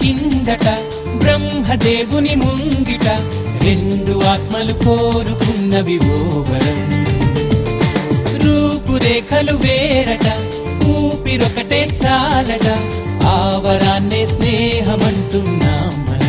కిందట బ్రహ్మదేవుని ముంగిట రెండు ఆత్మలు కోరుకున్నవి ఓవరం రూపురేఖలు వేరట ఊపిరొకటే చాలట ఆవరాన్నే స్నేహమంటున్నాం మనం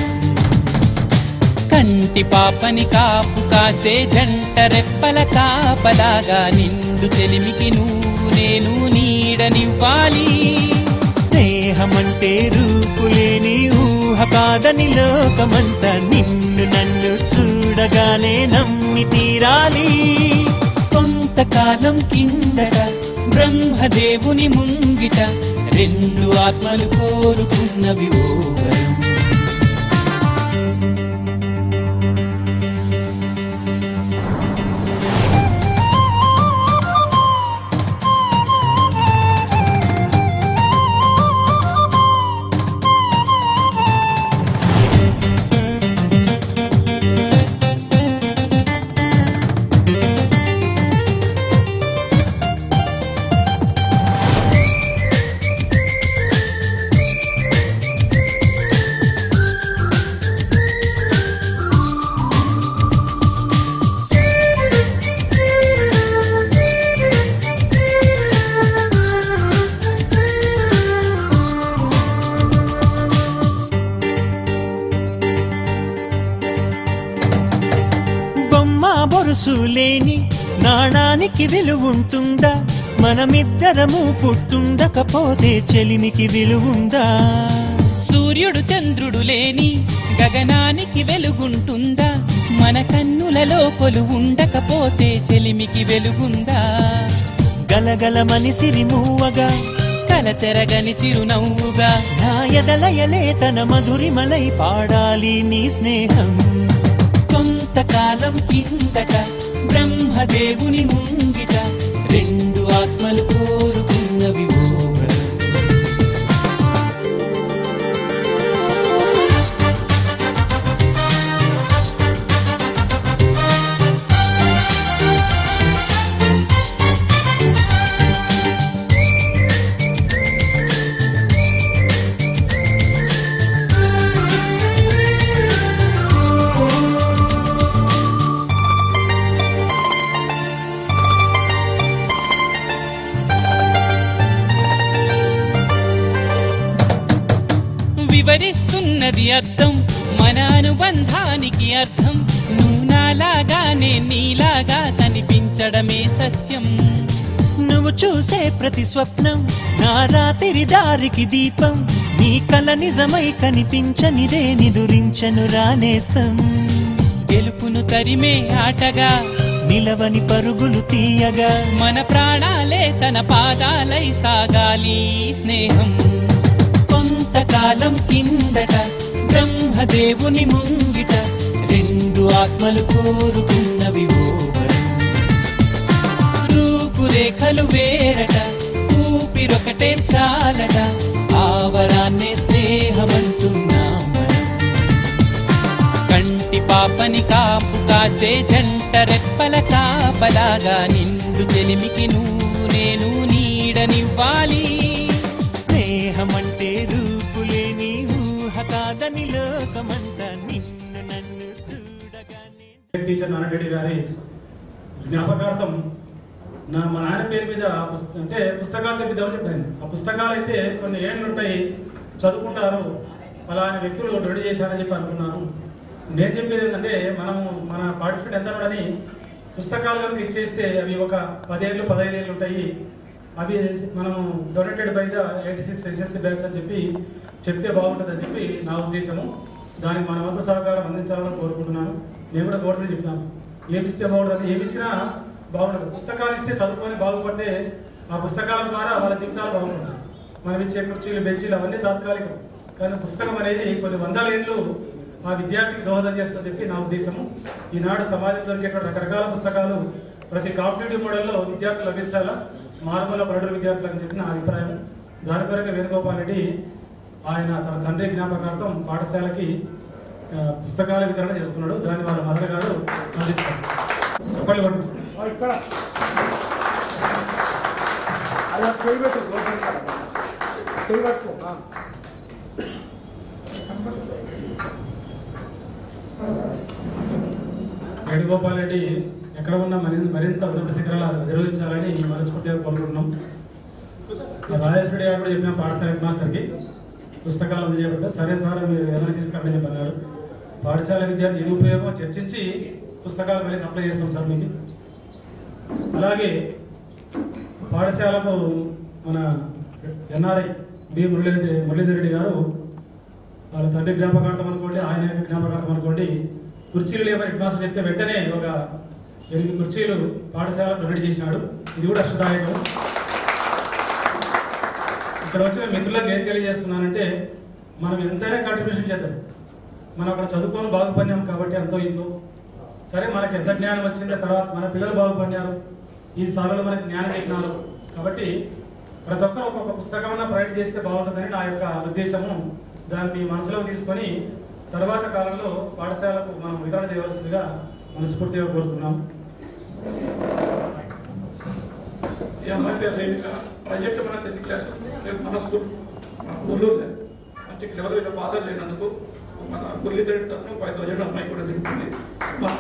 కంటి పాపని కాపు కాసే జంట రెప్పల కాపలాగా నిండు చెలిమికి నువ్వు నేను నీడనివ్వాలి స్నేహమంటే రూపులేని ఊహ కాదని లోకమంతా నిన్ను నన్ను చూడగానే నమ్మి తీరాలి కొంతకాలం కిందట బ్రహ్మదేవుని ముంగిట రెండు ఆత్మలు కోరుకున్నవి ఓవరం బొమ్మ బొరుసు లేని నాణానికి విలువుంటుందా మనమిద్దరము పుట్టుండకపోతే చెలిమికి విలువుందా సూర్యుడు చంద్రుడు లేని గగనానికి వెలుగుంటుందా మన కన్నులలో కొలు ఉండకపోతే చెలిమికి వెలుగుందా గలగల మనిసిరి మూవగా కలతెరగని చిరునవ్వుగా నా ఎదలయలే తన మధురిమలై పాడాలి నీ స్నేహం కొంతకాలం కిందట బ్రహ్మదేవుని ముంగిట రెండు ఆత్మలు కోరుకున్నవి ఓవరం వివరిస్తున్నది అర్థం మన అనుబంధానికి అర్థం నువ్వు నాలాగా నేను నీలాగా కనిపించడమే సత్యం నువ్వు చూసే ప్రతి స్వప్నం నా రాత్రి దారికి దీపం నీ కల నిజమై కనిపించనిదే నిదురించను రానేస్తం గెలుపును తరిమే ఆటగా నిలవని పరుగులు తీయగా మన ప్రాణాలే తన పాదాలై సాగాలి స్నేహం కొంతకాలం కిందట బ్రహ్మదేవుని ముంగిట రెండు ఆత్మలు కోరుకున్నవి ఓవరం రూపురేఖలు వేరట ఊపిరొకటే చాలట ఆవరాన్నే స్నేహమంటున్నాం మనం కంటి పాపని కాపు కాసే జంట రెప్పల కాపలాగా నిండు చెలిమికి నువ్వు నేను నీడనివ్వాలి స్నేహమంటే రూపులేని ఊహ కాదని లోకమంతా నిన్ను నన్ను చూడగానే టీచర్ నారాయణ గారి జ్ఞాపకార్థం నా మా నాయన పేరు మీద పుస్త- అంటే పుస్తకాలు తెప్పిద్దామని చెప్పాను ఆ పుస్తకాలు అయితే కొన్ని ఏళ్ళు ఉంటాయి చదువుకుంటారు అలాంటి వ్యక్తులు రెడీ చేశారని చెప్పి అనుకున్నాను నేను చెప్పేది ఏంటంటే మనము మన పార్టిసిపేట్ ఎంత అని పుస్తకాలు కనుక ఇచ్చేస్తే అవి ఒక పదేళ్ళు పదహైదు ఏళ్ళు ఉంటాయి అవి మనము donated by the eighty six SSC batch అని చెప్పి చెప్తే బాగుంటుందని చెప్పి నా ఉద్దేశము దానికి మన వంతు సహకారం అందించాలని కోరుకుంటున్నాను నేను కూడా గవర్నమెంట్ చెప్పినాను ఏమిస్తే బాగుంటుంది ఏమి ఇచ్చినా బాగుంటుంది పుస్తకాలు ఇస్తే చదువుకొని బాగుపడితే ఆ పుస్తకాల ద్వారా వాళ్ళ జీవితాలు బాగుంటుంది మనం ఇచ్చే కుర్చీలు బెంచీలు అవన్నీ తాత్కాలికం కానీ పుస్తకం అనేది కొన్ని వందల ఏళ్ళు ఆ విద్యార్థికి దోహదం చేస్తుందని చెప్పి నా ఉద్దేశము ఈనాడు సమాజం దొరికేటువంటి రకరకాల పుస్తకాలు ప్రతి కాంపిటేటివ్ మోడల్లో విద్యార్థులు లభించాలా మార్మల పరుడు విద్యార్థులు అని చెప్పి నా అభిప్రాయం దాని కొరకు వేణుగోపాల్ రెడ్డి ఆయన తన తండ్రి జ్ఞాపకార్థం పాఠశాలకి ఆ, పుస్తకాల వితరణ చేస్తున్నాడు దాన్ని వాళ్ళ మదర్ గారు అందిస్తారు చెప్పండి కొట్టు. ఇక్కడ అలా చేయి పెట్టు లోపలికి రా. చేయి పట్టుకో ఆ. వేణుగోపాల్ రెడ్డి ఎక్కడ ఉన్న మరింత మరింత ఉన్నత శిఖరాలు అధిరోహించాలని మనస్ఫూర్తిగా కోరుకుంటున్నాం రాజేష్ రెడ్డి గారు కూడా చెప్పిన పాఠశాల హెడ్ మాస్టర్కి పుస్తకాలు అందజేయబడ్డా సరే సార్ మీరు ఏమైనా తీసుకురండి అని చెప్పన్నారు పాఠశాల విద్యార్థి నిరుపయోగం చర్చించి పుస్తకాలు మళ్ళీ సప్లై చేస్తాం సార్ మీకు అలాగే పాఠశాలకు మన ఎన్ఆర్ఐ బి మురళీధర్ మురళీధర్ రెడ్డి గారు వాళ్ళ తండ్రి జ్ఞాపకార్థం అనుకోండి ఆయన యొక్క జ్ఞాపకార్థం అనుకోండి కుర్చీలు లేవని హెడ్ మాస్టర్ చెప్తే వెంటనే ఒక ఎనిమిది కుర్చీలు పాఠశాల డొనేట్ చేసినాడు ఇది కూడా అష్టదాయకం ఇక్కడ వచ్చిన మిత్రులకు ఏం తెలియజేస్తున్నానంటే మనం ఎంతైనా కాంట్రిబ్యూషన్ చేద్దాం మనం అక్కడ చదువుకొని బాగుపడినాం కాబట్టి ఎంతో ఇంతో సరే మనకి ఎంత జ్ఞానం వచ్చిందో తర్వాత మన పిల్లలు బాగుపడినారు ఈ సార్లు మనకి జ్ఞానం చెప్పినారు కాబట్టి ప్రతి ఒక్కరు ఒక్కొక్క పుస్తకం ప్రొవైడ్ చేస్తే బాగుంటుందని నా యొక్క ఉద్దేశము దాన్ని మనసులో తీసుకొని తర్వాత కాలంలో పాఠశాలకు మనం వితరణ చేయవలసిందిగా మనస్ఫూర్తిగా కోరుతున్నాం ఈ అమ్మాయి పేరు రేణుక ప్రాజెక్ట్ మన టెన్త్ క్లాస్ రేపు మన స్కూల్ మన ఊళ్ళోనే మంచి క్లెవర్ అయిన ఫాదర్ లేనందుకు మన మురళీధర్ తరఫున ఫైవ్ థౌజండ్ అమ్మాయి కూడా జరుగుతుంది మా-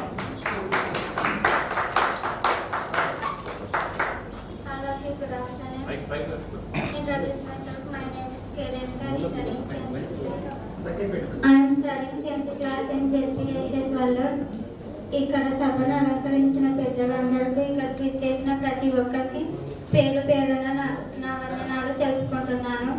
Hello, good afternoon. Introduce myself. My name is Karen. I am studying 10th class. I am studying 10th class in JPHS Vallur. ఇక్కడ సభను అలంకరించిన పెద్దలందరికీ ఇక్కడికి ఇచ్చేసిన ప్రతి ఒక్కరికి పేరు పేరున నా నా వందనాలు తెలుపుకుంటున్నాను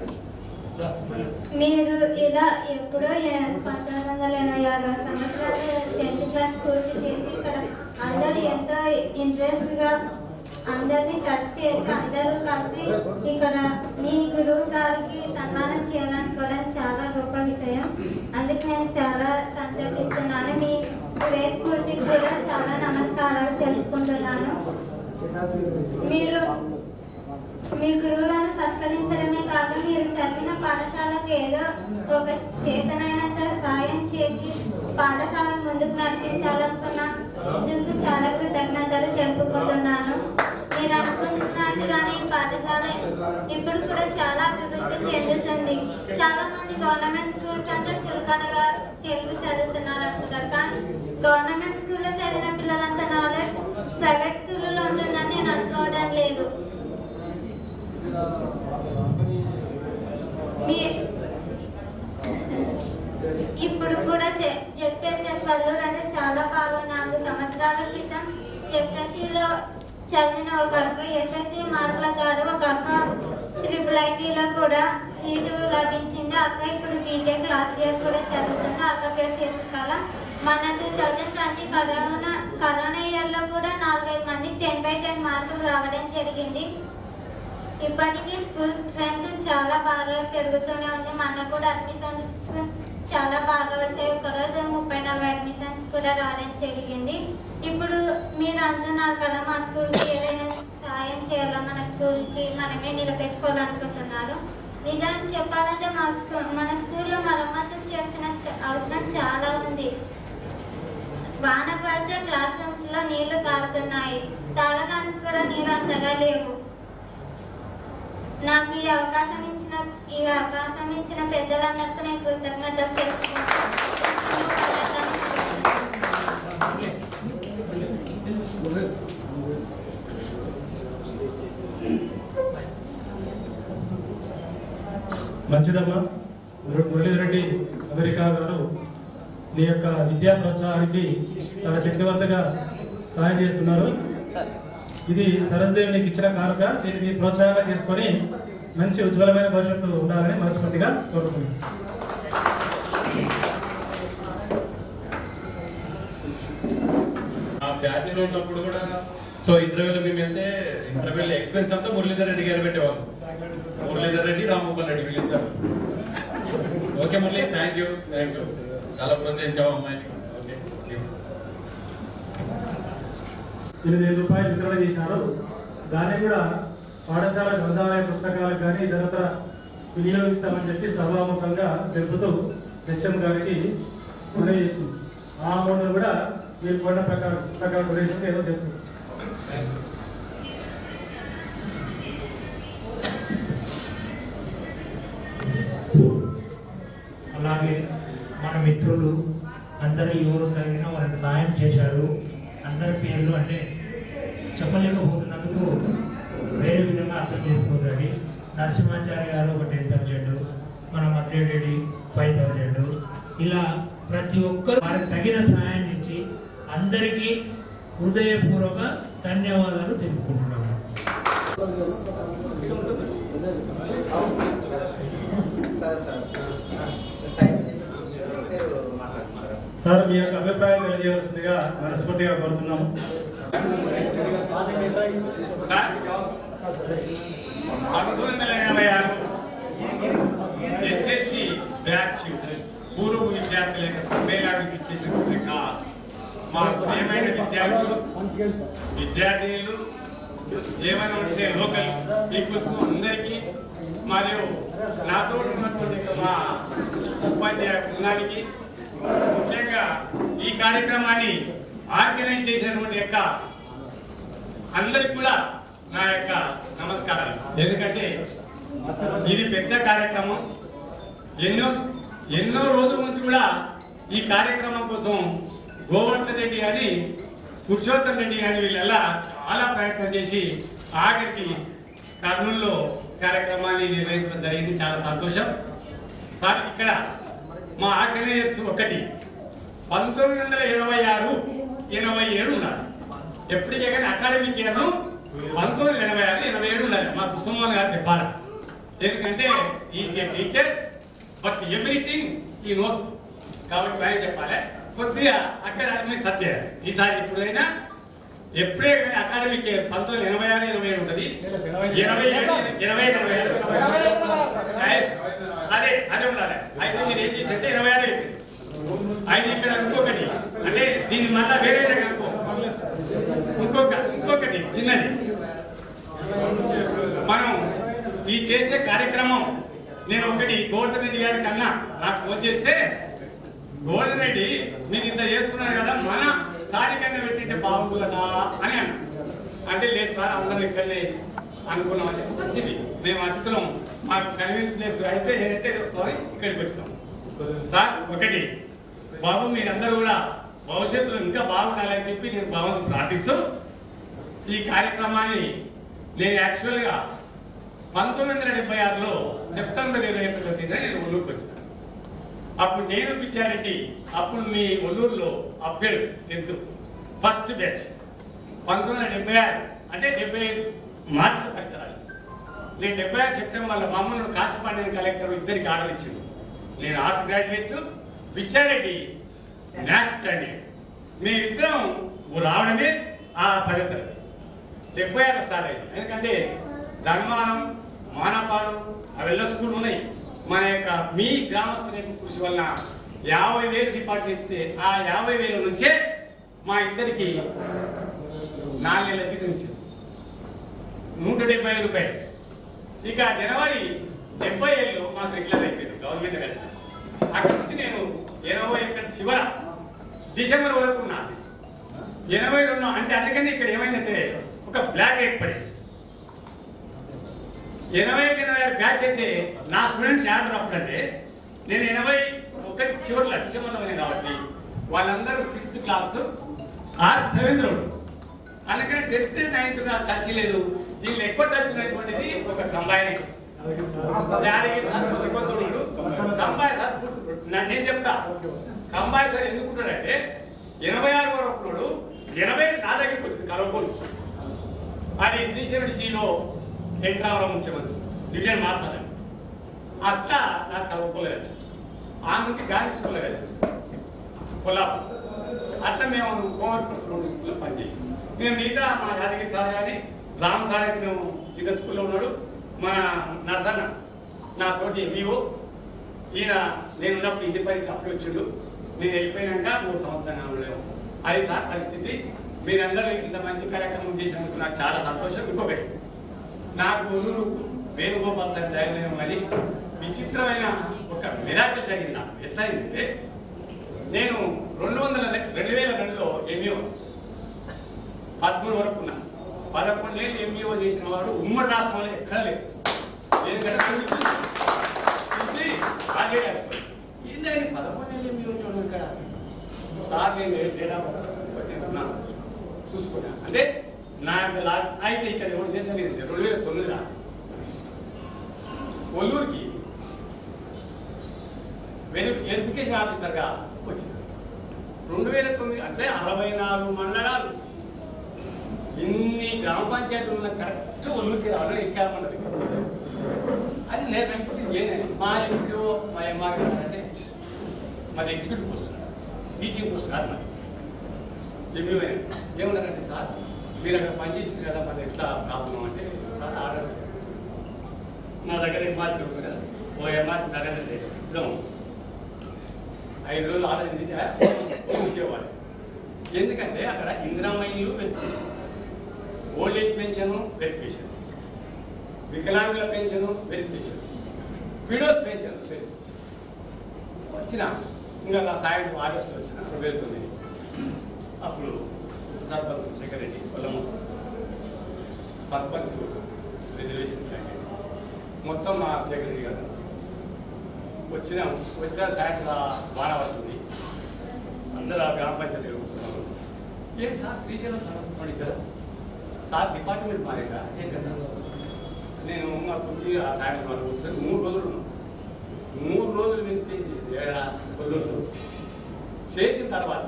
మీరు ఇలా ఎప్పుడో ఏ- పంతొమ్మిది వందల ఎనభై ఆరు సంవత్సరాలు టెన్త్ క్లాస్ పూర్తి చేసి ఇక్కడ అందరూ ఎంతో ఇంట్రెస్ట్గా అందరినీ సెర్చ్ చేసి అందరూ కలిసి ఇక్కడ మీ గురువు గారికి సన్మానం చేయాలనుకోవడం చాలా గొప్ప విషయం అందుకు నేను చాలా సంతోషిస్తున్నాను మీ స్ఫూర్తికి కూడా చాలా నమస్కారాలు తెలుపుకుంటున్నాను మీరు మీ గురువులను సత్కరించడమే కాక మీరు చదివిన పాఠశాలకు ఏదో ఒక చేతనైనంత సాయం చేసి పాఠశాలను ముందుకు నడిపించాలనుకున్న ఇందుకు చాలా కృతజ్ఞతలు తెలుపుకుంటున్నాను మీరు అనుకుంటున్నట్టుగానే ఈ పాఠశాల ఇప్పుడు కూడా చాలా అభివృద్ధి చెందుతుంది చాలా మంది గవర్నమెంట్ స్కూల్స్ అంటే చులకనగా తెలుగు చదువుతున్నారు అనుకుంటారు కానీ గవర్నమెంట్ స్కూల్లో చదివిన పిల్లలంత నాలెడ్జ్ ప్రైవేట్ స్కూల్లో ఉంటుందని నేను అనుకోవడం లేదు మీ ఇప్పుడు కూడా జెడ్పిహెచ్ఎస్ వల్లూరు అంటే చాలా బాగా నాలుగు సంవత్సరాల క్రితం ఎస్ఎస్సిలో చదివిన ఒక అక్క ఎస్ఎస్సి మార్కుల ద్వారా ఒక అక్క త్రిపుల్ ఐటీలో కూడా సీటు లభించింది అక్క ఇప్పుడు బీటెక్ లాస్ట్ ఇయర్ కూడా చదువుతుంది అక్క పేరు శశికళ మన two thousand twenty corona corona ఇయర్లో కూడా నాలుగైదు మందికి టెన్ బై టెన్ మార్కులు రావడం జరిగింది ఇప్పటికీ స్కూల్ స్ట్రెంత్ చాలా బాగా పెరుగుతూనే ఉంది మొన్న కూడా అడ్మిషన్స్ చాలా బాగా వచ్చాయి ఒకరోజు ముప్పై నలభై అడ్మిషన్స్ కూడా రావడం జరిగింది ఇప్పుడు మీరు అంటున్నారు కదా మా స్కూల్కి ఏదైనా సాయం చేయాలా మన స్కూల్కి మనమే నిలబెట్టుకోవాలనుకుంటున్నారు నిజానికి చెప్పాలంటే మా స్కూల్ మన స్కూల్లో మరమ్మతు చేయాల్సిన చ- అవసరం చాలా ఉంది వాన పడితే క్లాస్ రూమ్స్ లో నీళ్లు కారుతున్నాయి తాగడానికి కూడా నీళ్ళు అంతగా లేవు నాకు ఈ అవకాశం ఇచ్చిన ఈ అవకాశం ఇచ్చిన పెద్దలందరికీ నేను కృతజ్ఞతలు తెలుసుకుంటాను మంచిదమ్మా ముర- మురళీధర్ రెడ్డి అమెరికా గారు నీ యొక్క విద్యా ప్రోత్సాహానికి చాలా శక్తివంతంగా సహాయం చేస్తున్నారు ఇది సరస్దేవి నీకు ఇచ్చిన కానుక దీన్ని ప్రోత్సాహంగా చేసుకొని మంచి ఉజ్వలమైన భవిష్యత్తు ఉండాలని మనస్ఫూర్తిగా కోరుతున్నాను ఆ బ్యాచ్ లో ఉన్నప్పుడు కూడా సో ఇంటర్వ్యూలో మేము వెళ్తే ఇంటర్వ్యూలో ఎక్స్పెన్స్ అంతా మురళీధర్ రెడ్డి గారు పెట్టేవాళ్ళు మురళీధర్ రెడ్డి రామ్మోహన్ రెడ్డి వీళ్ళిద్దరు okay Murali thank you thank you చాలా ప్రోత్సహించావు అమ్మాయిని ఓకే ఎనిమిది వేల రూపాయలు వితరణ చేశారు దాన్ని కూడా పాఠశాల గ్రంథాలయ పుస్తకాలకు కానీ ఇతరత్ర వినియోగిస్తామని చెప్పి సభాముఖంగా తెలుపుతూ హెచ్ఎం గారికి మనవి చేసింది ఆ అమౌంట్ కూడా మీరు కొన్న ప్రకారం పుస్తకాల డొనేషన్ ఏదో చేస్తుంది అలాగే మన మిత్రులు అందరూ ఎవరు కలిగినా వాళ్ళకి సాయం చేశారు అందరి పేర్లు అంటే చెప్పలేకపోతున్నందుకు వేరే విధంగా అర్థం చేసుకోదండి నరసింహాచార్య గారు ఒక టెన్ సబ్జెక్టు మన మద్రెడ్డి ఫైవ్ థౌజండ్ ఇలా ప్రతి ఒక్కరు వారికి తగిన సహాయాన్ని ఇచ్చి అందరికీ హృదయపూర్వక ధన్యవాదాలు తెలుపుకుంటున్నాము సరే సరే టైం పేరు మాట్లాడండి సార్ సార్ మీ యొక్క అభిప్రాయం తెలియజేయాల్సిందిగా మనస్ఫూర్తిగా కోరుతున్నాము పంతొమ్మిది వందల ఎనభై ఆరు ఎస్ఎస్సి బ్యాచ్ పూర్వ విద్యార్థుల యొక్క సమ్మేళనానికి ఇచ్చేసినటువంటి యొక్క మా ప్రియమైన విద్యార్థులు విద్యార్థినులు ఏమైనా ఉంటే లోకల్ పీపుల్స్ అందరికీ మరియు నాతో ఉన్నటువంటి యొక్క మా ఉపాధ్యాయ బృందానికి ముఖ్యంగా ఈ కార్యక్రమాన్ని ఆర్గనైజ్ చేసినటువంటి యొక్క అందరికి కూడా నా యొక్క నమస్కారాలు ఎందుకంటే ఇది పెద్ద కార్యక్రమం ఎన్నో ఎన్నో రోజుల నుంచి కూడా ఈ కార్యక్రమం కోసం గోవర్ధన్ రెడ్డి అని పురుషోత్తం రెడ్డి అని వీళ్ళెల్లా చాలా ప్రయత్నం చేసి ఆఖరికి కర్నూలులో కార్యక్రమాన్ని నిర్వహించడం జరిగింది చాలా సంతోషం సార్ ఇక్కడ మా ఆర్గనైజర్స్ ఒకటి పంతొమ్మిది వందల ఎనభై ఆరు ఎనభై ఏడు ఉన్నారు ఎప్పటికే కానీ అకాడమిక్ ఇయర్ పంతొమ్మిది వందల ఎనభై ఆరు ఎనభై ఏడు ఉండాలి మా కృష్ణమోహన్ గారు చెప్పాలి ఎందుకంటే is a teacher but everything he knows కాబట్టి ఆయన చెప్పాలి కొద్దిగా అక్కడ మీరు సెర్చ్ చేయాలి ఈసారి ఇప్పుడైనా ఎప్పుడే కానీ అకాడమిక్ ఇయర్ పంతొమ్మిది ఎనభై ఆరు ఎనభై ఏడు ఉంటుంది ఎనభై ఏడు ఎనభై ఎనభై ఆరు Guys, అదే అదే ఉండాలి అయితే మీరు ఏం చేసంటే ఇరవై ఆరు అయిపోయింది అయితే ఇక్కడ ఇంకొకటి అంటే దీన్ని మళ్ళా వేరే దగ్గర అనుకో ఇంకొక ఇంకొకటి చిన్నది మనం ఈ చేసే కార్యక్రమం నేను ఒకటి గోవర్ధన్ రెడ్డి గారి కన్నా నాకు ఫోన్ చేస్తే గోవర్ధన్ రెడ్డి మీరు ఇంత చేస్తున్నారు కదా మన స్థానికంగా పెట్టింటే బాగుండు కదా అని అన్నా అంటే లేదు సార్ అందరం ఇక్కడనే అనుకున్నాం అంటే మంచిది మేము అతిథులం మాకు కన్వీనియన్స్ ప్లేస్ అయితే నేనైతే సారీ ఇక్కడికి వచ్చినాం సార్ ఒకటి బాబు మీరందరూ కూడా భవిష్యత్తులో ఇంకా బాగుండాలని చెప్పి నేను భగవంతుని ప్రార్థిస్తూ ఈ కార్యక్రమాన్ని నేను యాక్చువల్గా పంతొమ్మిది వందల డెబ్బై ఆరులో సెప్టెంబర్ ఇరవై ఒకటో తేదీన నేను ఒల్లూరుకి వచ్చిన అప్పుడు నేను పిచ్చారెడ్డి అప్పుడు మీ ఒల్లూరులో అప్డేట్ టెన్త్ ఫస్ట్ బ్యాచ్ పంతొమ్మిది వందల డెబ్బై ఆరు అంటే డెబ్బై ఐదు మార్చిలో పరీక్ష రాసింది నేను డెబ్బై ఆరు సెప్టెంబర్లో మమ్మల్ని కాశీపాండ్యన్ కలెక్టర్ ఇద్దరికి ఆర్డర్ ఇచ్చిండు నేను arts graduate Pichchareddy maths graduate మేమిద్దరం రావడమే ఆ పదో తరగతి డెబ్బై ఆరు స్టార్ట్ అయింది ఎందుకంటే ధర్మానం మానపాడు అವೆಲ್ಲ స్కూల్ ఉన్నాయి మన యొక్క మీ గ్రామస్తుల యొక్క కృషి వలన యాభై వేలు డిపాజిట్ చేస్తే ఆ యాభై వేల నుంచే మా ఇద్దరికి నాలుగు నెలల జీతం ఇచ్చింది నూట డెబ్బై ఐదు రూపాయలు ఇక జనవరి డెబ్బై ఏళ్ళు మాకు రెగ్యులర్ అయిపోయింది గవర్నమెంట్ కలిసి అక్కడి నుంచి నేను ఎనభై ఇక్కడ చివర డిసెంబర్ వరకు ఉన్నాను ఎనభై రెండు అంటే అందుకని ఇక్కడ ఏమైందంటే ఒక బ్లాక్ ఏర్పడింది ఎనభై ఎనభై ఆరు బ్యాచ్ అంటే నా స్టూడెంట్స్ యాడ్ అప్పుడంటే నేను ఎనభై ఒకటి చివరిలో డిసెంబర్లోనే కాబట్టి వాళ్ళందరూ sixth class or seventh road అందుకని టెన్త్ నైన్త్ నాకు టచ్ లేదు దీనిలో ఎక్కువ టచ్ ఉన్నటువంటిది ఒక కంబైన్ యాదగిరి సార్ కొడుతున్నాడు కంబాయ్ సార్ పూర్తి నా- నేను చెప్తా కంబాయ్ సార్ ఎందుకు ఉంటాడంటే ఎనభై ఆరు వరకు ఉన్నాడు ఎనభై నా దగ్గరికి వచ్చింది కలవకూరు అది త్రీ సెవెంటీ జీలో వెంకటరామరావు ముఖ్యమంత్రి డివిజన్ మార్చాలని అట్లా నాకు కలవకూలే వచ్చింది ఆ నుంచి గాంధీ స్కూల్లో వచ్చింది కొల్లాపూర్ అట్లా మేము కోవర్పర్స్ రెండు స్కూల్లో పనిచేసాం మేము మిగతా మా యాదగిరి సార్ కానీ రామ్ సార్ అయితే మేము చిన్న స్కూల్లో ఉన్నాడు మన నర్సన్న నా తోటి ఎంఈఓ ఈయన నేను ఉన్నప్పుడు ఇండిపెండెంట్ అప్పుడు వచ్చిండు నేను వెళ్ళిపోయినాక మూడు సంవత్సరంగా ఉండలేము అది సార్ పరిస్థితి మీరందరూ ఇంత మంచి కార్యక్రమం చేసినందుకు నాకు చాలా సంతోషం ఇంకొకటి నాకు ఒల్లూరు వేణుగోపాల్ సార్ ధైర్యం మరి విచిత్రమైన ఒక మిరాకిల్ జరిగింది నాకు ఎట్లా అయిందంటే నేను రెండు వందల రె- రెండు వేల రెండులో ఎంఈఓ పదమూడు వరకు ఉన్నా పదకొండు ఏళ్ళు ఎంఈఓ చేసిన వాడు ఉమ్మడి రాష్ట్రంలో ఎక్కడ లేదు నేను ఇక్కడ చూసి చూసి ఆర్గేట్ ఆఫీసర్. ఏందని పదకొండు ఏళ్ళు ఎంఈఓ చూడడం ఇక్కడ సార్ నేను డేటా ఉన్నాను చూసుకున్నా అంటే నా యొక్క లా అయితే ఇక్కడ ఎవరు చేద్దాం రెండు వేల తొమ్మిదిలో కొల్లూరుకి వెరి వెరిఫికేషన్ ఆఫీసర్గా వచ్చింది రెండు వేల తొమ్మిది అంటే అరవై నాలుగు మండలాలు ఇన్ని గ్రామ పంచాయతీలు ఉన్న కరెక్ట్ ఒల్లూరికి రావడం ఎక్కామన్నది అది నేను కనిపించింది ఏనే మా ఎంపీఓ మా ఎంఆర్ గారు అంటే మాది ఎగ్జిక్యూటివ్ పోస్ట్ టీచింగ్ పోస్ట్ కాదు మాది ఎంఈఓ ఏమన్నారంటే సార్ మీరు అక్కడ పనిచేసింది కదా మరి ఎట్లా ప్రాబ్లం అంటే సార్ ఆర్డర్స్ నా దగ్గర ఎంఆర్ ఉంది కదా ఓ ఎంఆర్ దగ్గర ఇద్దాం ఐదు రోజులు ఆలోచించి ఉండేవాడు ఎందుకంటే అక్కడ ఇందిరామయ్యలు verification old age pension verification వికలాంగుల pension verification widows pension verification వచ్చిన ఇంకా నా సాయంత్రం ఆగస్టులో వచ్చిన రెండు వేల తొమ్మిది అప్పుడు సర్పంచ్ శేఖర్ రెడ్డి పొలము సర్పంచ్ రిజర్వేషన్ ప్యాకెట్ మొత్తం మా శేఖర్ రెడ్డి గారు వచ్చినాం వచ్చిన సాయంత్రం వాన పడుతుంది అందరూ ఆ గ్రామ పంచాయతీ కూర్చున్నాము ఏం సార్ శ్రీశైలం సమస్య ఇక్కడ సార్ డిపార్ట్మెంట్ మారేగా ఏం కదా నేను మా కూర్చి ఆ సాయంత్రం వాళ్ళు కూర్చొని మూడు రోజులు ఉన్నాం మూడు రోజులు వెరిఫికేషన్ చేసింది ఏడా కొల్లూరులో చేసిన తర్వాత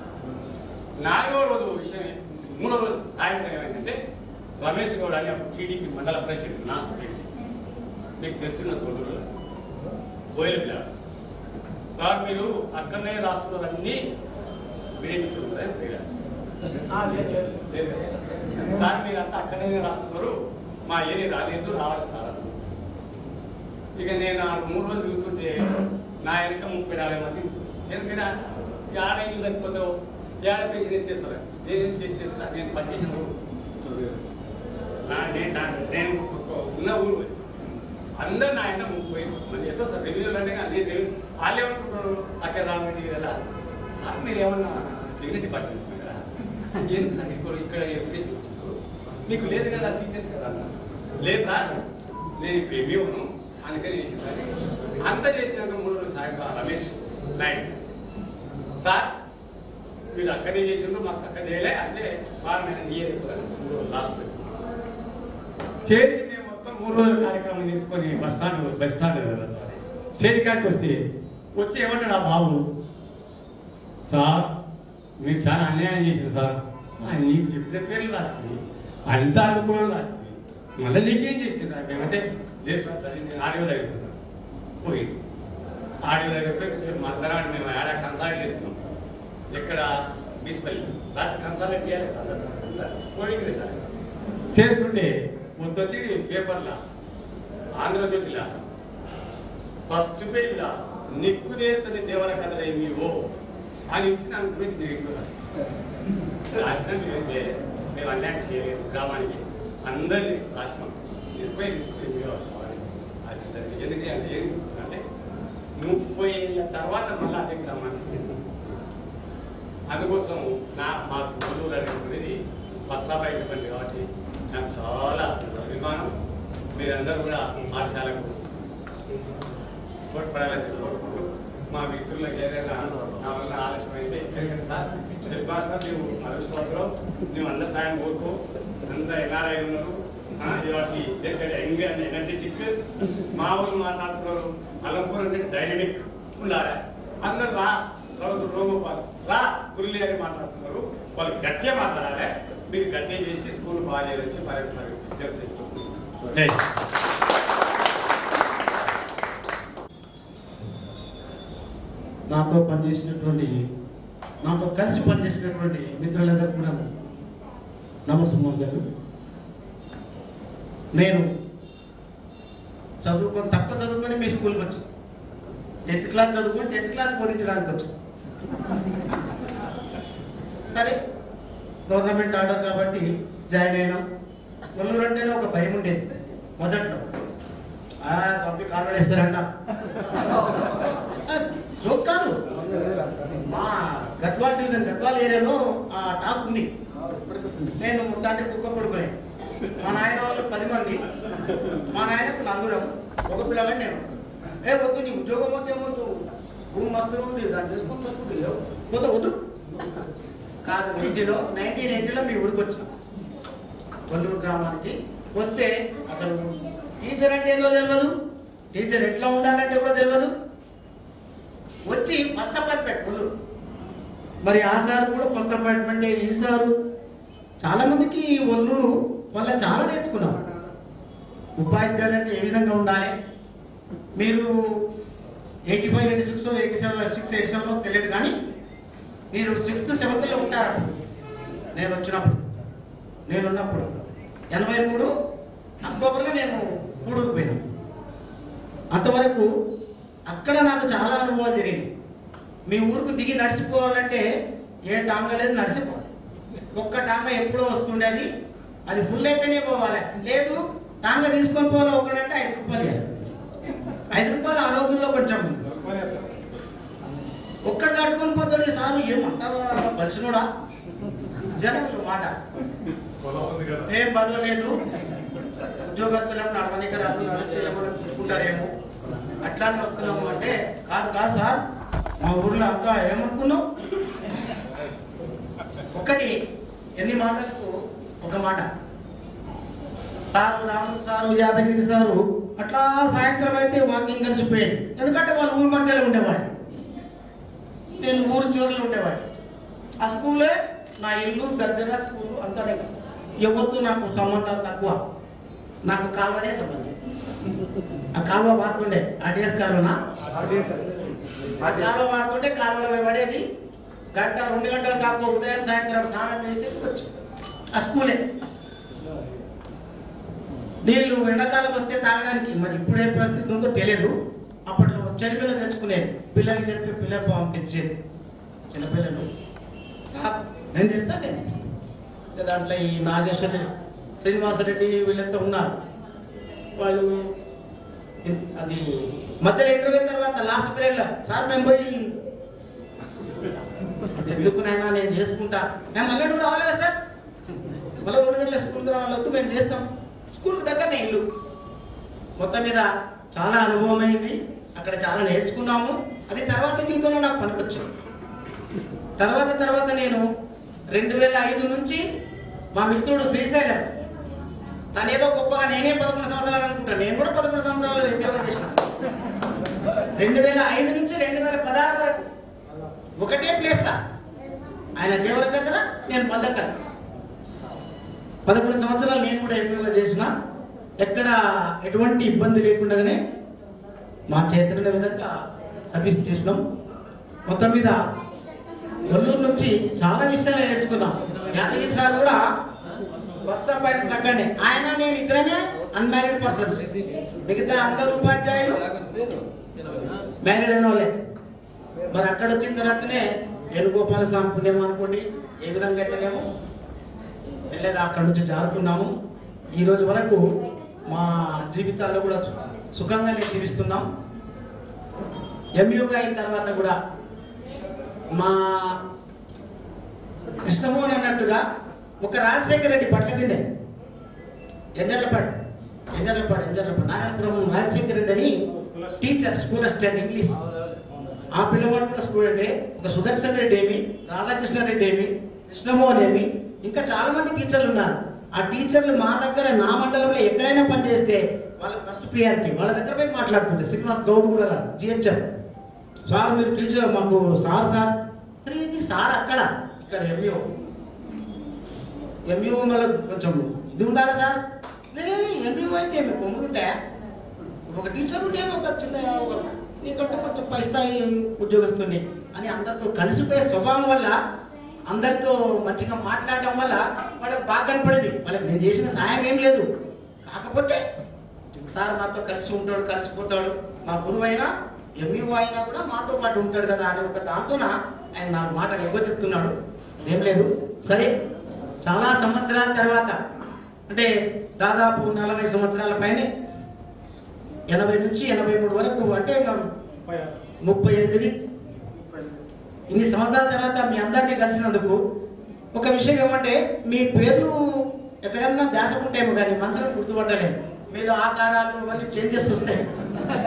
నాలుగో రోజు విషయం మూడో రోజు సాయంత్రం ఏమైందంటే రమేష్ గౌడ్ అని అప్పుడు టీడీపీ మండల ప్రెసిడెంట్ నా స్టూడెంట్ మీకు తెలిసిన చోటులో బోయల పిల్ల సార్ మీరు అక్కడనే రాష్ట్రాలన్నీ వినియోగించారు కదా ఫ్రీగా? లేదు కదా? సార్ మీరంతా అక్కడనే రాస్తున్నారు మా ఏరియా రాలేదు రావాలి సార్ అన్నారు. ఇక నేను ఆ మూడు రోజులు దిగుతుంటే నా వెనక ముప్పై నలభై మంది దిగుతున్నారు. ఎందుకైనా ఏడ ఇల్లు చనిపోతావు ఏడ పేషెంట్ ఎత్తేస్తారు నేను ఎంత ఎత్తేస్తా నేను పనిచేసిన ఊరు నా- నేను నా- నేను ఉన్న ఊరు అది. అందరు నా ఆయన ముప్పై మంది ఎట్లా సార్ రెవెన్యూ అంటే కానీ నేను రెవెన్యూ వాళ్ళు ఏమనుకుంటున్నారు సకర్ రామరెడ్డి కదా సార్ మీరు ఏమన్నా రెవెన్యూ డిపార్ట్మెంట్ కదా ఏం సార్ ఇక్కడ ఇక్కడ ఎడ్యుకేషన్ వచ్చిందో మీకు లేదు కదా టీచర్స్ కదా అన్నారు. లేదు సార్ నేను ఇప్పుడు ఎంఈఓను అందుకని చేసిందని అంత చేసినాక మూడు రోజులు సాయంత్రం రమేష్ నైన్ సార్ మీరు అక్కడే చేసిండ్రు మాకు చక్కగా చేయలే అంటే వారు నేను నియర్ మూడు రోజులు లాస్ట్ వచ్చేసి చేసి మేము మొత్తం మూడు రోజుల కార్యక్రమం తీసుకొని bus stand bus stand stage కాడికి వస్తే వచ్చి ఏమంటాడు ఆ బాబు సార్ మీరు చాలా అన్యాయం చేశారు సార్ ఆ, నీకు చెప్పిన పేర్లు రాస్తుంది అంతా అనుకూలం రాస్తుంది మళ్ళీ నీకేం చేస్తుంది మేమంటే లేదు సార్ అది నేను ఆడియో దగ్గర పోతాను. పోయి ఆడియో దగ్గర పోయి సార్ మా తర్వాత మేము ఆడ కన్సల్ట్ చేస్తున్నాం ఎక్కడ బీస్పల్లి రాత్రి కన్సల్ట్ చేయాలి కోడింగ్ సార్ చేస్తుంటే పొద్దుతి పేపర్ల ఆంధ్రజ్యోతి రాసాం ఫస్ట్ పేజ్లో నిక్కు తీర్చని దేవర కథ మీవో అని ఇచ్చిన దాని గురించి నెగిటివ్ రాసిన రాసిన మేమేం చేయలేదు మేము అన్యాయం చేయలేదు గ్రామానికి అందరినీ రాసినాం తీసుకుపోయి తీసుకుపోయి మేము వస్తాం అది జరిగింది ఎందుకు అంటే ఏం చెప్తున్నా అంటే ముప్పై ఏళ్ళ తర్వాత మళ్ళీ అదే గ్రామానికి అందుకోసం నా మా గురువులు అనేటువంటిది ఫస్ట్ ఆఫ్ అయినటువంటి కాబట్టి నాకు చాలా అభిమానం మీరందరూ కూడా పాఠశాలకు తోడ్పడాలని చెప్పి కోరుకుంటూ మా మిత్రులకు ఏదైనా నా వల్ల ఆలస్యమైంది ఎందుకంటే సార్ హెడ్ మాస్టర్ నువ్వు అదృష్టవంతులు నువ్వు అందరు సాయం కోరుకో అంత ఎన్ఆర్ఐ ఉన్నారు ఆ, ఇవాటి దగ్గర యంగ్ అండ్ ఎనర్జెటిక్ మా ఊళ్ళు మాట్లాడుతున్నారు అలంపూర్ అంటే డైనమిక్ ఉండాలి అందరు రా రోజు రోగోపాల్ రా గురులి అని మాట్లాడుతున్నారు వాళ్ళు గట్టిగా మాట్లాడాలి మీరు గట్టిగా చేసి స్కూల్ బాగా చేయొచ్చు మరొకసారి పిక్చర్ చేస్తూ జై నాతో పనిచేసినటువంటి నాతో కలిసి పనిచేసినటువంటి మిత్రులందరూ కూడా నమస్కారం గారు నేను చదువుకొని తక్కువ చదువుకొని మీ స్కూల్కి వచ్చాను టెన్త్ క్లాస్ చదువుకొని టెన్త్ క్లాస్ బోధించడానికి వచ్చాను సరే గవర్నమెంట్ ఆర్డర్ కాబట్టి జాయిన్ అయినాం కొల్లూరు అంటేనే ఒక భయం ఉండేది మొదట్లో ఆ సభ్యు కాలు వేస్తారంట జోక్ కాదు మా గద్వాల్ డివిజన్ గద్వాల్ ఏరియాలో ఆ టాక్ ఉంది నేను దాంట్లో కుక్క పడుకునే మా నాయన వాళ్ళు పది మంది మా నాయనకు నలుగురం ఒక పిల్లవాడి నేను ఏ వద్దు నీ ఉద్యోగం వద్దు ఏమొద్దు భూమి మస్తు ఉంది దాన్ని చేసుకొని బతుకుతుంది పోతే వద్దు కాదు ఎయిటీలో నైన్టీన్ ఎయిటీలో మీ ఊరికి వచ్చాం కొల్లూరు గ్రామానికి వస్తే అసలు టీచర్ అంటే ఏందో తెలియదు టీచర్ ఎట్లా ఉండాలంటే కూడా తెలియదు వచ్చి ఫస్ట్ అపాయింట్మెంట్ కొల్లూరు మరి ఆ సార్ కూడా ఫస్ట్ అపాయింట్మెంట్ ఈ సారు చాలా మందికి ఒల్లూరు వల్ల చాలా నేర్చుకున్నాం ఉపాధ్యాయుడు అంటే ఏ విధంగా ఉండాలి మీరు eighty five eighty six eighty seven six eighty seven తెలియదు కానీ మీరు సిక్స్త్ సెవెంత్లో ఉంటారు నేను వచ్చినప్పుడు నేను ఉన్నప్పుడు ఎనభై మూడు అక్టోబర్లో నేను గూడూరు పోయినా అంతవరకు అక్కడ నాకు చాలా అనుభవాలు జరిగినాయి మీ ఊరికి దిగి నడిచిపోవాలంటే ఏ టాంగా లేదు నడిచిపోవాలి ఒక్క టాంగా ఎప్పుడో వస్తుండేది అది ఫుల్ అయితేనే పోవాలి లేదు టాంగా తీసుకొని పోవాలి ఒకడంటే ఐదు రూపాయలు ఇవ్వాలి ఐదు రూపాయలు ఆ రోజుల్లో కొంచెం ఒక్కడు కట్టుకొని పోతాడు సారు ఏమంతా బలిసినోడా జనం మాట ఏం బలం లేదు ఉద్యోగస్తులేమో నడవనికి రాదు నడిస్తే ఏమన్నా తిట్టుకుంటారేమో అట్లానే వస్తున్నాము అంటే కాదు కాదు సార్ మా ఊర్లో అంతా ఏమనుకున్నావు ఒకటి ఎన్ని మాటలకు ఒక మాట సారు రాముడు సారు యాదగిరి సారు అట్లా సాయంత్రం అయితే వాకింగ్ కలిసిపోయేది ఎందుకంటే వాళ్ళు ఊరి మధ్యలో ఉండేవాడు నేను ఊరు చివరిలో ఉండేవాడు ఆ స్కూలే నా ఇల్లు దగ్గర స్కూల్ అంతా దగ్గర ఎవరితో నాకు సంబంధాలు తక్కువ నాకు కాలువనే సంబంధం ఆ కాలువ వాడుతుండే ఆర్డిఎస్ కాలువనా ఆ కాలువ వాడుతుంటే కాలువలో పడేది గంట రెండు గంటలు కాకపో ఉదయం సాయంత్రం స్నానం చేసి వచ్చు ఆ స్కూలే నీళ్ళు ఎండాకాలం వస్తే తాగడానికి మరి ఇప్పుడు ఏ పరిస్థితి ఉందో తెలియదు అప్పట్లో చెరువులో తెచ్చుకునేది పిల్లలకి చెప్తే పిల్లలు పంపించేది చిన్నపిల్లలు సార్ నేను తెస్తా నేను తెస్తా. ఇక దాంట్లో ఈ నాగేశ్వర శ్రీనివాసరెడ్డి వీళ్ళంతా ఉన్నారు వాళ్ళు ఇ- అది మధ్యలో ఇంటర్వ్యూ తర్వాత లాస్ట్ పీరియడ్లో సార్ మేము పోయి ఎందుకునైనా నేను చేసుకుంటా నేను మళ్ళీ నువ్వు రావాలి కదా సార్ మళ్ళీ రెండు గంటల స్కూల్కి రావాలి వద్దు మేము చేస్తాం స్కూల్కి దగ్గరనే ఇల్లు మొత్తం మీద చాలా అనుభవం అయింది అక్కడ చాలా నేర్చుకున్నాము అది తర్వాత జీవితంలో నాకు పనికొచ్చింది తర్వాత తర్వాత నేను రెండు వేల ఐదు నుంచి మా మిత్రుడు శ్రీశైలం తను ఏదో గొప్పగా నేనే పదకొండు సంవత్సరాలు అనుకుంటాను నేను కూడా పదకొండు సంవత్సరాలు ఉద్యోగం చేసిన రెండు వేల ఐదు నుంచి రెండు వేల పదహారు వరకు ఒకటే ప్లేస్లా ఆయన దేవరకథన నేను పల్లెకథ పదకొండు సంవత్సరాలు నేను కూడా ఎంపీగా చేసిన ఎక్కడ ఎటువంటి ఇబ్బంది లేకుండానే మా చేతున్న విధంగా సర్వీస్ చేసినాం మొత్తం మీద కొల్లూరు నుంచి చాలా విషయాలు నేర్చుకున్నాం యాదగిరి సార్ కూడా ఫస్ట్ అపాయింట్మెంట్ అక్కడనే ఆయన నేను ఇద్దరమే అన్మ్యారీడ్ పర్సన్స్ మిగతా అందరు ఉపాధ్యాయులు మ్యారీడ్ అయిన వాళ్ళే మరి అక్కడ వచ్చిన తర్వాతనే వేణుగోపాల స్వామి పుణ్యం అనుకోండి ఏ విధంగా అయితేనేమో వెళ్ళగా అక్కడి నుంచి జారుకున్నాము ఈ రోజు వరకు మా జీవితాల్లో కూడా సుఖంగానే జీవిస్తున్నాం ఎంయూగా అయిన తర్వాత కూడా మా కృష్ణమోహన్ అన్నట్టుగా ఒక రాజశేఖర రెడ్డి పట్ల కిందే ఎంజర్లపాడు ఎంజర్లపాడు ఎంజర్లపాడు నారాయణపురం రాజశేఖర రెడ్డి అని టీచర్ స్కూల్ అసిస్టెంట్ ఇంగ్లీష్ ఆ పిల్లవాడు కూడా స్టూడెంటే ఒక సుదర్శన్ రెడ్డి ఏమి రాధాకృష్ణ రెడ్డి ఏమి కృష్ణమోహన్ ఏమి ఇంకా చాలా మంది టీచర్లు ఉన్నారు ఆ టీచర్లు మా దగ్గర నా మండలంలో ఎక్కడైనా పనిచేస్తే వాళ్ళకి ఫస్ట్ ప్రియారిటీ వాళ్ళ దగ్గర పోయి మాట్లాడుతుంటే శ్రీనివాస్ గౌడ్ కూడా జిహెచ్ఎం సార్ మీరు టీచర్ మాకు సార్ సార్ అరే ఇది సార్ అక్కడ ఇక్కడ ఎంఈఓ ఎంఈఓ వల్ల కొంచెం ఇది ఉండాలి సార్ లేదు ఎంఈఓ అయితే మీకు కొమ్ములు ఉంటాయా ఒక టీచర్ ఉంటే ఒక చిన్న ఒక- నీకంటే కొంచెం పై స్థాయి ఉద్యోగస్తుంది అని అందరితో కలిసిపోయే స్వభావం వల్ల అందరితో మంచిగా మాట్లాడడం వల్ల వాళ్ళకి బాగా కనపడేది వాళ్ళకి నేను చేసిన సాయం ఏం లేదు కాకపోతే సార్ మాతో కలిసి ఉంటాడు కలిసిపోతాడు మా గురువు అయినా ఎంఈఓ అయినా కూడా మాతో పాటు ఉంటాడు కదా అనే ఒక దాంతోన ఆయన నా మాట ఎవరు చెప్తున్నాడు ఏం లేదు సరే చాలా సంవత్సరాల తర్వాత అంటే దాదాపు నలభై సంవత్సరాల పైనే ఎనభై నుంచి ఎనభై మూడు వరకు అంటే ఇక ముప్పై ఎనిమిది ఇన్ని సంవత్సరాల తర్వాత మీ అందరినీ కలిసినందుకు ఒక విషయం ఏమంటే మీ పేర్లు ఎక్కడన్నా దాచుకుంటేమో కానీ మనసులో గుర్తుపట్టలేము మీలో ఆకారాలు అవన్నీ చేంజెస్ వస్తాయి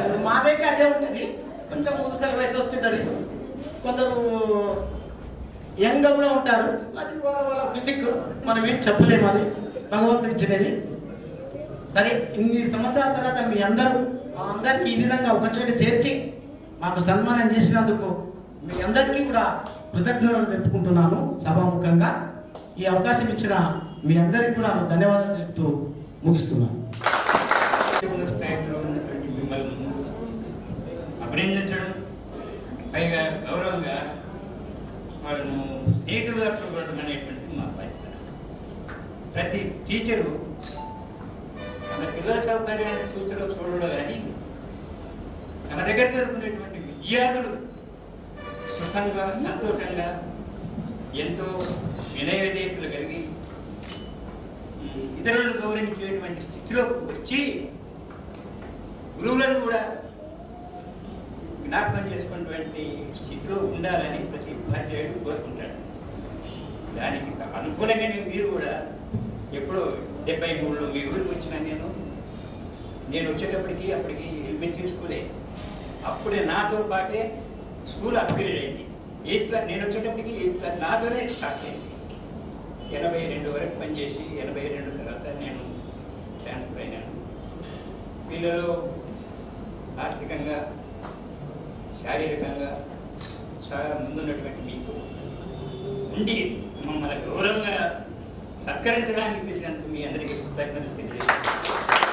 మాదైతే అదే ఉంటుంది కొంచెం ముదుసల వయసు వస్తుంటుంది కొందరు యంగ్గా కూడా ఉంటారు అది వాళ్ళ వాళ్ళ ఫిజిక్ మనం ఏం చెప్పలేము అది భగవంతుడు ఇచ్చినది సరే ఇన్ని సంవత్సరాల తర్వాత మీ అందరూ మా అందరినీ ఈ విధంగా ఒక చోట చేర్చి మాకు సన్మానం చేసినందుకు మీ అందరికీ కూడా కృతజ్ఞతలు తెలుపుకుంటున్నాను సభాముఖంగా ఈ అవకాశం ఇచ్చిన మీ అందరికీ కూడా ధన్యవాదాలు తెలుపుతూ ముగిస్తున్నాను ఉన్న స్థాయిలో ఉన్నటువంటి మిమ్మల్ని అభినందించడం పైగా గౌరవంగా వాళ్ళను స్నేహితులుగా చూడడం అనేటువంటిది మా బాధ్యత ప్రతి టీచరు తన పిల్లల సౌకర్యాన్ని చూస్తూ చూడడం కానీ తన దగ్గర చదువుకునేటువంటి విద్యార్థులు సుఖంగా సంతోషంగా ఎంతో వినయ విధేయతలు కలిగి ఉమ్, ఇతరులను గౌరవించేటువంటి స్థితిలోకి వచ్చి గురువులను కూడా జ్ఞాపకం చేసుకున్నటువంటి స్థితిలో ఉండాలని ప్రతి ఉపాధ్యాయుడు కోరుకుంటాడు దానికి అనుకూలంగానే మీరు కూడా ఎప్పుడో డెబ్బై మూడులో మీ ఊరికి వచ్చిన నేను నేను వచ్చేటప్పటికి అప్పటికి ఎలిమెంటరీ స్కూలే అప్పుడే నాతో పాటే స్కూల్ అప్గ్రేడ్ అయింది ఎయిత్ క్లాస్ నేను వచ్చేటప్పటికి ఎయిత్ క్లాస్ నాతోనే స్టార్ట్ అయింది ఎనభై రెండు వరకు పనిచేసి ఎనభై రెండు తర్వాత నేను ట్రాన్స్ఫర్ అయినాను పిల్లలు ఆర్థికంగా శారీరకంగా చాలా ముందున్నటువంటి మీకు ఉండి మమ్మల్ని గౌరవంగా సత్కరించడానికి పిలిచినందుకు మీ అందరికీ కృతజ్ఞతలు తెలియజేస్తున్నాను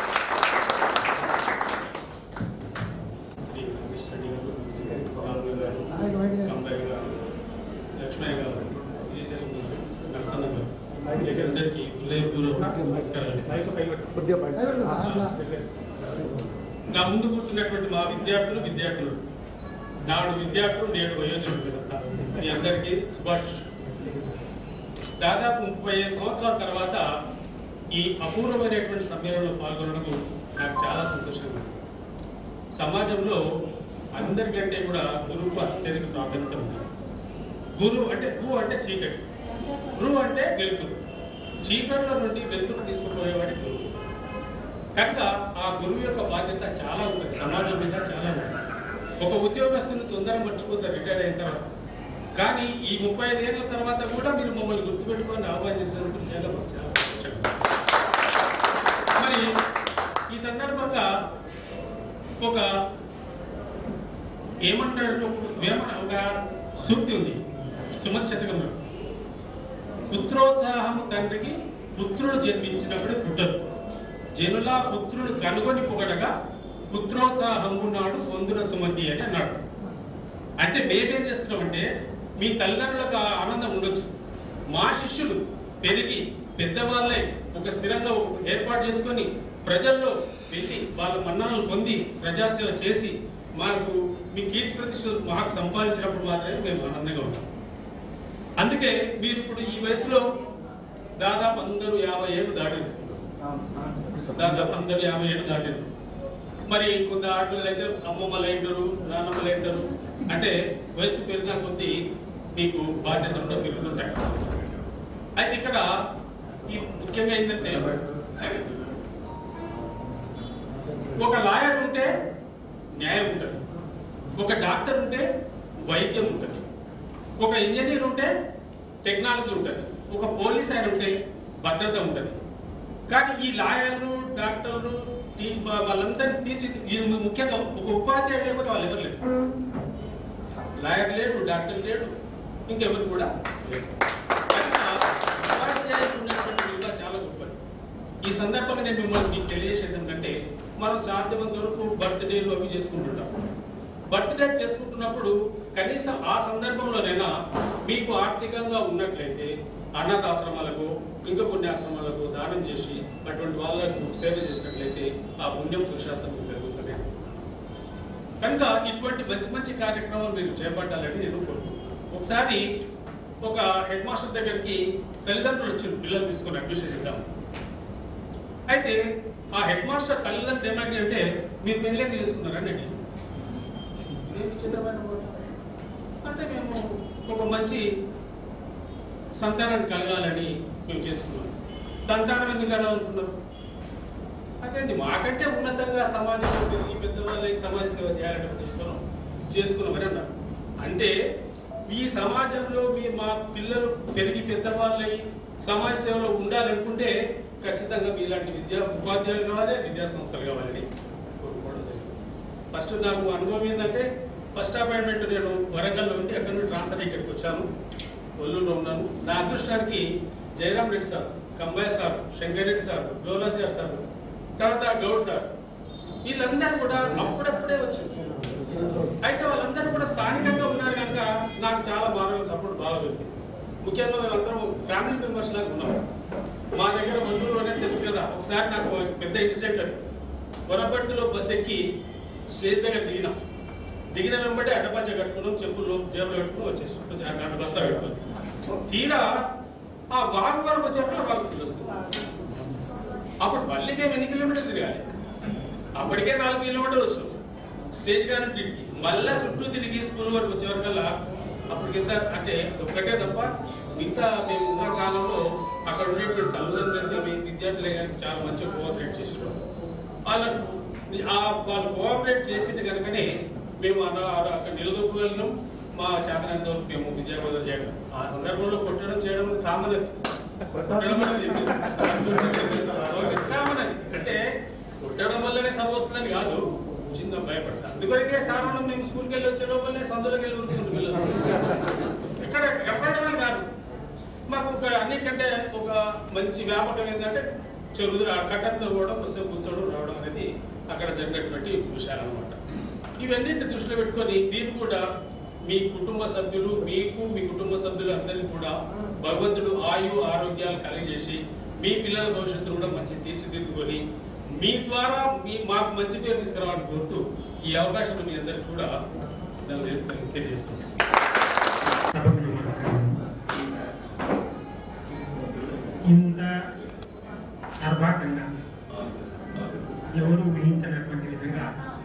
శ్రీ రమేష్ రెడ్డి గారు రాము గారు కంబయ్య గారు లక్ష్మయ్య గారు శ్రీశైలం గారు నరసన్న గారు వీళ్ళందరికీ హృదయపూర్వక నమస్కారాలు నా ముందు కూర్చున్నటువంటి మా విద్యార్థులు విద్యార్థులు నాడు విద్యార్థులు నేడు వయోజనులు మీ అందరికీ శుభాశిషులు దాదాపు ముప్పై ఐదు సంవత్సరాల తర్వాత ఈ అపూర్వమైనటువంటి సమ్మేళనంలో పాల్గొనడం నాకు చాలా సంతోషంగా ఉంది సమాజంలో అందరికంటే కూడా గురువుకు అత్యధిక ప్రాధాన్యత ఉంది గురువు అంటే గు అంటే చీకటి గురువు అంటే వెలుతురు చీకట్లో నుండి వెలుతురు తీసుకుపోయేవాడి గురువు కనుక ఆ గురువు యొక్క బాధ్యత చాలా ఉంటుంది సమాజం మీద చాలా ఉంటుంది ఒక ఉద్యోగస్తుని తొందర మర్చిపోతారు రిటైర్ అయిన తర్వాత కానీ ఈ ముప్పై ఐదేళ్ల తర్వాత కూడా మీరు మమ్మల్ని గుర్తుపెట్టుకొని ఆహ్వానించినందుకు చాలా మాకు చాలా సంతోషంగా ఉంది. మరి ఈ సందర్భంగా ఒక ఏమంటారు వేమ ఒక సూక్తి ఉంది సుమతి శతకంలో పుత్రోత్సాహము తండ్రికి పుత్రుడు జన్మించినప్పుడే పుట్టదు జనుల పుత్రుడు కనుగొని పొగడగా పుత్రోత్సాహము నాడు పొందున సుమతి అని అన్నాడు అంటే మేమేం చేస్తున్నామంటే మీ తల్లిదండ్రులకు ఆ ఆనందం ఉండొచ్చు మా శిష్యులు పెరిగి పెద్దవాళ్ళై ఒక స్థిరంగా ఏర్పాటు చేసుకొని ప్రజల్లో వెళ్ళి వాళ్ళ మన్నాలను పొంది ప్రజాసేవ చేసి మాకు మీ కీర్తి ప్రతిష్టలు మాకు సంపాదించినప్పుడు మాత్రమే మేము ఆనందంగా ఉంటాం అందుకే మీరు ఇప్పుడు ఈ వయసులో దాదాపు అందరూ యాభై ఏళ్ళు దాటారు దాదాపు అందరూ యాభై ఏళ్ళు దాటారు మరి కొంత ఆటలు అయితే అమ్మమ్మలు అయినారు నాన్నమ్మలు అయినారు అంటే వయసు పెరిగిన కొద్దీ మీకు బాధ్యతలు కూడా పెరుగుతుంటాయి అయితే ఇక్కడ ఈ ముఖ్యంగా ఏంటంటే ఒక లాయర్ ఉంటే న్యాయం ఉంటుంది ఒక డాక్టర్ ఉంటే వైద్యం ఉంటుంది ఒక ఇంజనీర్ ఉంటే టెక్నాలజీ ఉంటుంది ఒక పోలీస్ ఆయన ఉంటే భద్రత ఉంటుంది కానీ ఈ లాయర్లు డాక్టర్లు టీ- వా- వాళ్ళందరినీ తీర్చి వీళ్ళు ముఖ్యంగా ఒక ఉపాధ్యాయుడు లేకపోతే వాళ్ళు ఎవరు లేరు లాయర్ లేడు డాక్టర్ లేడు ఇంకెవరు కూడా లేరు కనుక ఉపాధ్యాయుడు ఉన్నటువంటి విలువ చాలా గొప్పది ఈ సందర్భంగా నేను మిమ్మల్ని మీకు తెలియజేసేది ఏంటంటే మనం చాలామంది వరకు బర్త్డేలు అవి చేసుకుంటుంటాం బర్త్డే చేసుకుంటున్నప్పుడు కనీసం ఆ సందర్భంలోనైనా మీకు ఆర్థికంగా ఉన్నట్లయితే అనాథాశ్రమాలకు ఇంకా కొన్ని ఆశ్రమాలకు దానం చేసి అటువంటి వాళ్ళకు సేవ చేసినట్లయితే ఆ పుణ్యం పురుషార్థం పెరుగుతుంది కనుక ఇటువంటి మంచి మంచి కార్యక్రమాలు మీరు చేపట్టాలని నేను కోరుకుంటున్నాను ఒకసారి ఒక హెడ్ మాస్టర్ దగ్గరికి తల్లిదండ్రులు వచ్చారు పిల్లలు తీసుకొని అడ్మిషన్ ఇద్దాం అయితే ఆ హెడ్ మాస్టర్ తల్లిదండ్రులు ఏమని అంటే మీరు పెళ్ళేది చేసుకున్నారని అడిగి ఏం విచిత్రమైన మాట. అంటే మేము ఒక మంచి సంతానాన్ని కలగాలని మేము చేసుకున్నాం సంతానం ఎందుకు కలగాలనుకున్నాం అదేంటి మాకంటే ఉన్నతంగా సమాజంలో పెరిగి పెద్దవాళ్ళకి సమాజ సేవ చేయాలని ఉద్దేశంతో చేసుకున్నామని అన్నారు అంటే ఈ సమాజంలో మీ మా పిల్లలు పెరిగి పెద్దవాళ్ళై సమాజ సేవలో ఉండాలనుకుంటే ఖచ్చితంగా మీలాంటి విద్యా ఉపాధ్యాయులు కావాలి విద్యా సంస్థలు కావాలని కోరుకోవడం జరిగింది ఫస్ట్ నాకు అనుభవం ఏంటంటే ఫస్ట్ అపాయింట్మెంట్ నేను వరంగల్లో ఉండి అక్కడ నుండి ట్రాన్స్ఫర్ ఇక్కడికి వచ్చాను ఒల్లూరులో ఉన్నాను నా అదృష్టానికి జయరాం రెడ్డి సార్ కంబాయ్ sir Shankar Reddy sir Gowrachar sir తర్వాత గౌడ్ సార్ వీళ్ళందరూ కూడా అప్పుడప్పుడే వచ్చారు అయితే వాళ్ళందరూ కూడా స్థానికంగా ఉన్నారు కనుక నాకు చాలా బాగా సపోర్ట్ బాగా దొరికింది ముఖ్యంగా మేమందరం ఫ్యామిలీ మెంబర్స్ లాగా ఉన్నాం మా దగ్గర ఒల్లూరు అనేది తెలుసు కదా ఒకసారి నాకు ఒక పెద్ద ఇన్సిడెంట్ అది వరపట్టులో బస్ ఎక్కి స్టేజ్ దగ్గర దిగినాం దిగిన వెంబడి అడ్డపంచ కట్టుకున్నాం చెప్పులు జేబులో పెట్టుకుని వచ్చేసాం బస్తా పెట్టుకుని తీరా ఆ వాగు వరకు వచ్చేప్పుడు వాగు ఫుల్ వస్తుంది అప్పుడు మళ్ళీ మేము ఎన్ని కిలోమీటర్లు తిరగాలి అప్పటికే నాలుగు కిలోమీటర్లు వచ్చాం స్టేజ్ కానీ ఇంటికి మళ్ళా చుట్టూ తిరిగి స్కూల్ వరకు వచ్చే వరకల్లా అప్పటికింత అంటే ఒక్కటే తప్ప మిగతా మేము ఉన్న కాలంలో అక్కడ ఉండేటువంటి తల్లిదండ్రులు అయితే విద్యార్థులే కానీ చాలా మంచిగా కోఆపరేట్ చేసేవారు వాళ్ళకు ఆ వాళ్ళు కోఆపరేట్ చేసింది కనుకనే మేము అలా అలా అక్కడ నిలదొక్కగలిగినాం మా చేతనంత వరకు మేము విద్యాబోధన చేయడం ఆ సందర్భంలో కొట్టడం చేయడం కామన్ అది కొట్టడం అనేది కామన్ అది అంటే కొట్టడం వల్లనే చదువు వస్తుందని కాదు చిన్న భయపడతా అందుకొరకే సాధారణ మేము స్కూల్కి వెళ్ళి వచ్చే లోపలనే సందులోకి వెళ్ళి ఉరుకుతుంది పిల్లలు ఎక్కడ ఎప్పటి అని కాదు మాకు ఒక అన్నిటికంటే ఒక మంచి వ్యాపకం ఏంటంటే చెరువు ఆ కట్టంతో కూడా పుస్తకం కూర్చోవడం రావడం అనేది అక్కడ జరిగినటువంటి విషయాలు అనమాట ఇవన్నింటిని దృష్టిలో పెట్టుకొని మీరు కూడా మీ కుటుంబ సభ్యులు మీకు మీ కుటుంబ సభ్యులు అందరికీ కూడా భగవంతుడు ఆయు ఆరోగ్యాలు కలిగజేసి మీ పిల్లల భవిష్యత్తు కూడా మంచి తీర్చిదిద్దుకొని మీ ద్వారా మీ మాకు మంచి పేరు తీసుకురావాలని కోరుతూ ఈ అవకాశం మీ అందరికీ కూడా తెలియజేస్తుంది ఇంత నిర్భాగంగా ఎవరు ఊహించినటువంటి విధంగా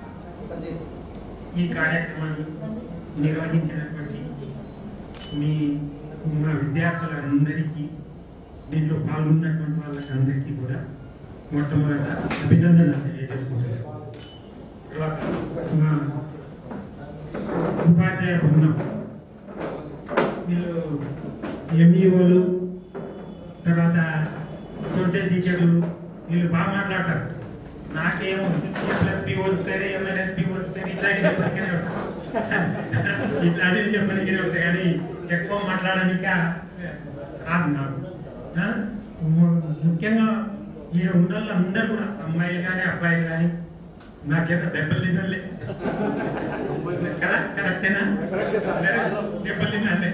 ఈ కార్యక్రమాన్ని నిర్వహించినటువంటి మీ మా విద్యార్థులందరికీ దీంట్లో పాల్గొన్నటువంటి వాళ్ళకి అందరికీ కూడా మొట్టమొదట అభినందనలు తెలియజేసుకుంటున్నాను తర్వాత మా ఉపాధ్యాయ బృందం వీళ్ళు ఎంఈఓలు తర్వాత సోషల్ టీచర్లు వీళ్ళు బాగా మాట్లాడతారు నాకేమో plus P whole square MNS P whole square ఇట్లాంటి చెప్పడానికి ఇట్లాంటివి చెప్పడానికి వస్తాయి కానీ ఎక్కువ మాట్లాడడానికి రాదు నాకు ఆ? ము- ముఖ్యంగా ఈ ఉండల్లో అందరూ కూడా అమ్మాయిలు కానీ అబ్బాయిలు కానీ నా చేత దెబ్బలు తినాలే కదా కరెక్టేనా దెబ్బలు తినాలే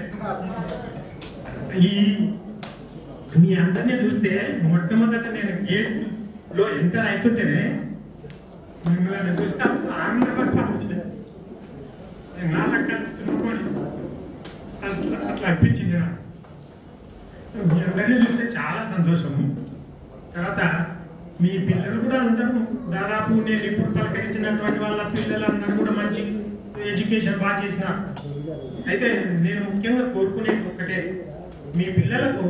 ఈ మీ అందరినీ చూస్తే మొట్టమొదట నేను గేట్ లో ఎంటర్ అవుతుంటేనే మిమ్మల్ని చూస్తే ఆనందపడతాను వచ్చింది నా లెక్క తినుకొని అట్లా అట్లా అనిపించింది నాకు మీ అందరినీ చూస్తే చాలా సంతోషము తర్వాత మీ పిల్లలు కూడా అందరూ దాదాపు నేను ఇప్పుడు పలకరించినటువంటి వాళ్ళ పిల్లలు అందరూ కూడా మంచి ఎడ్యుకేషన్ బాగా చేసిన అయితే నేను ముఖ్యంగా కోరుకునేది ఒకటే మీ పిల్లలకు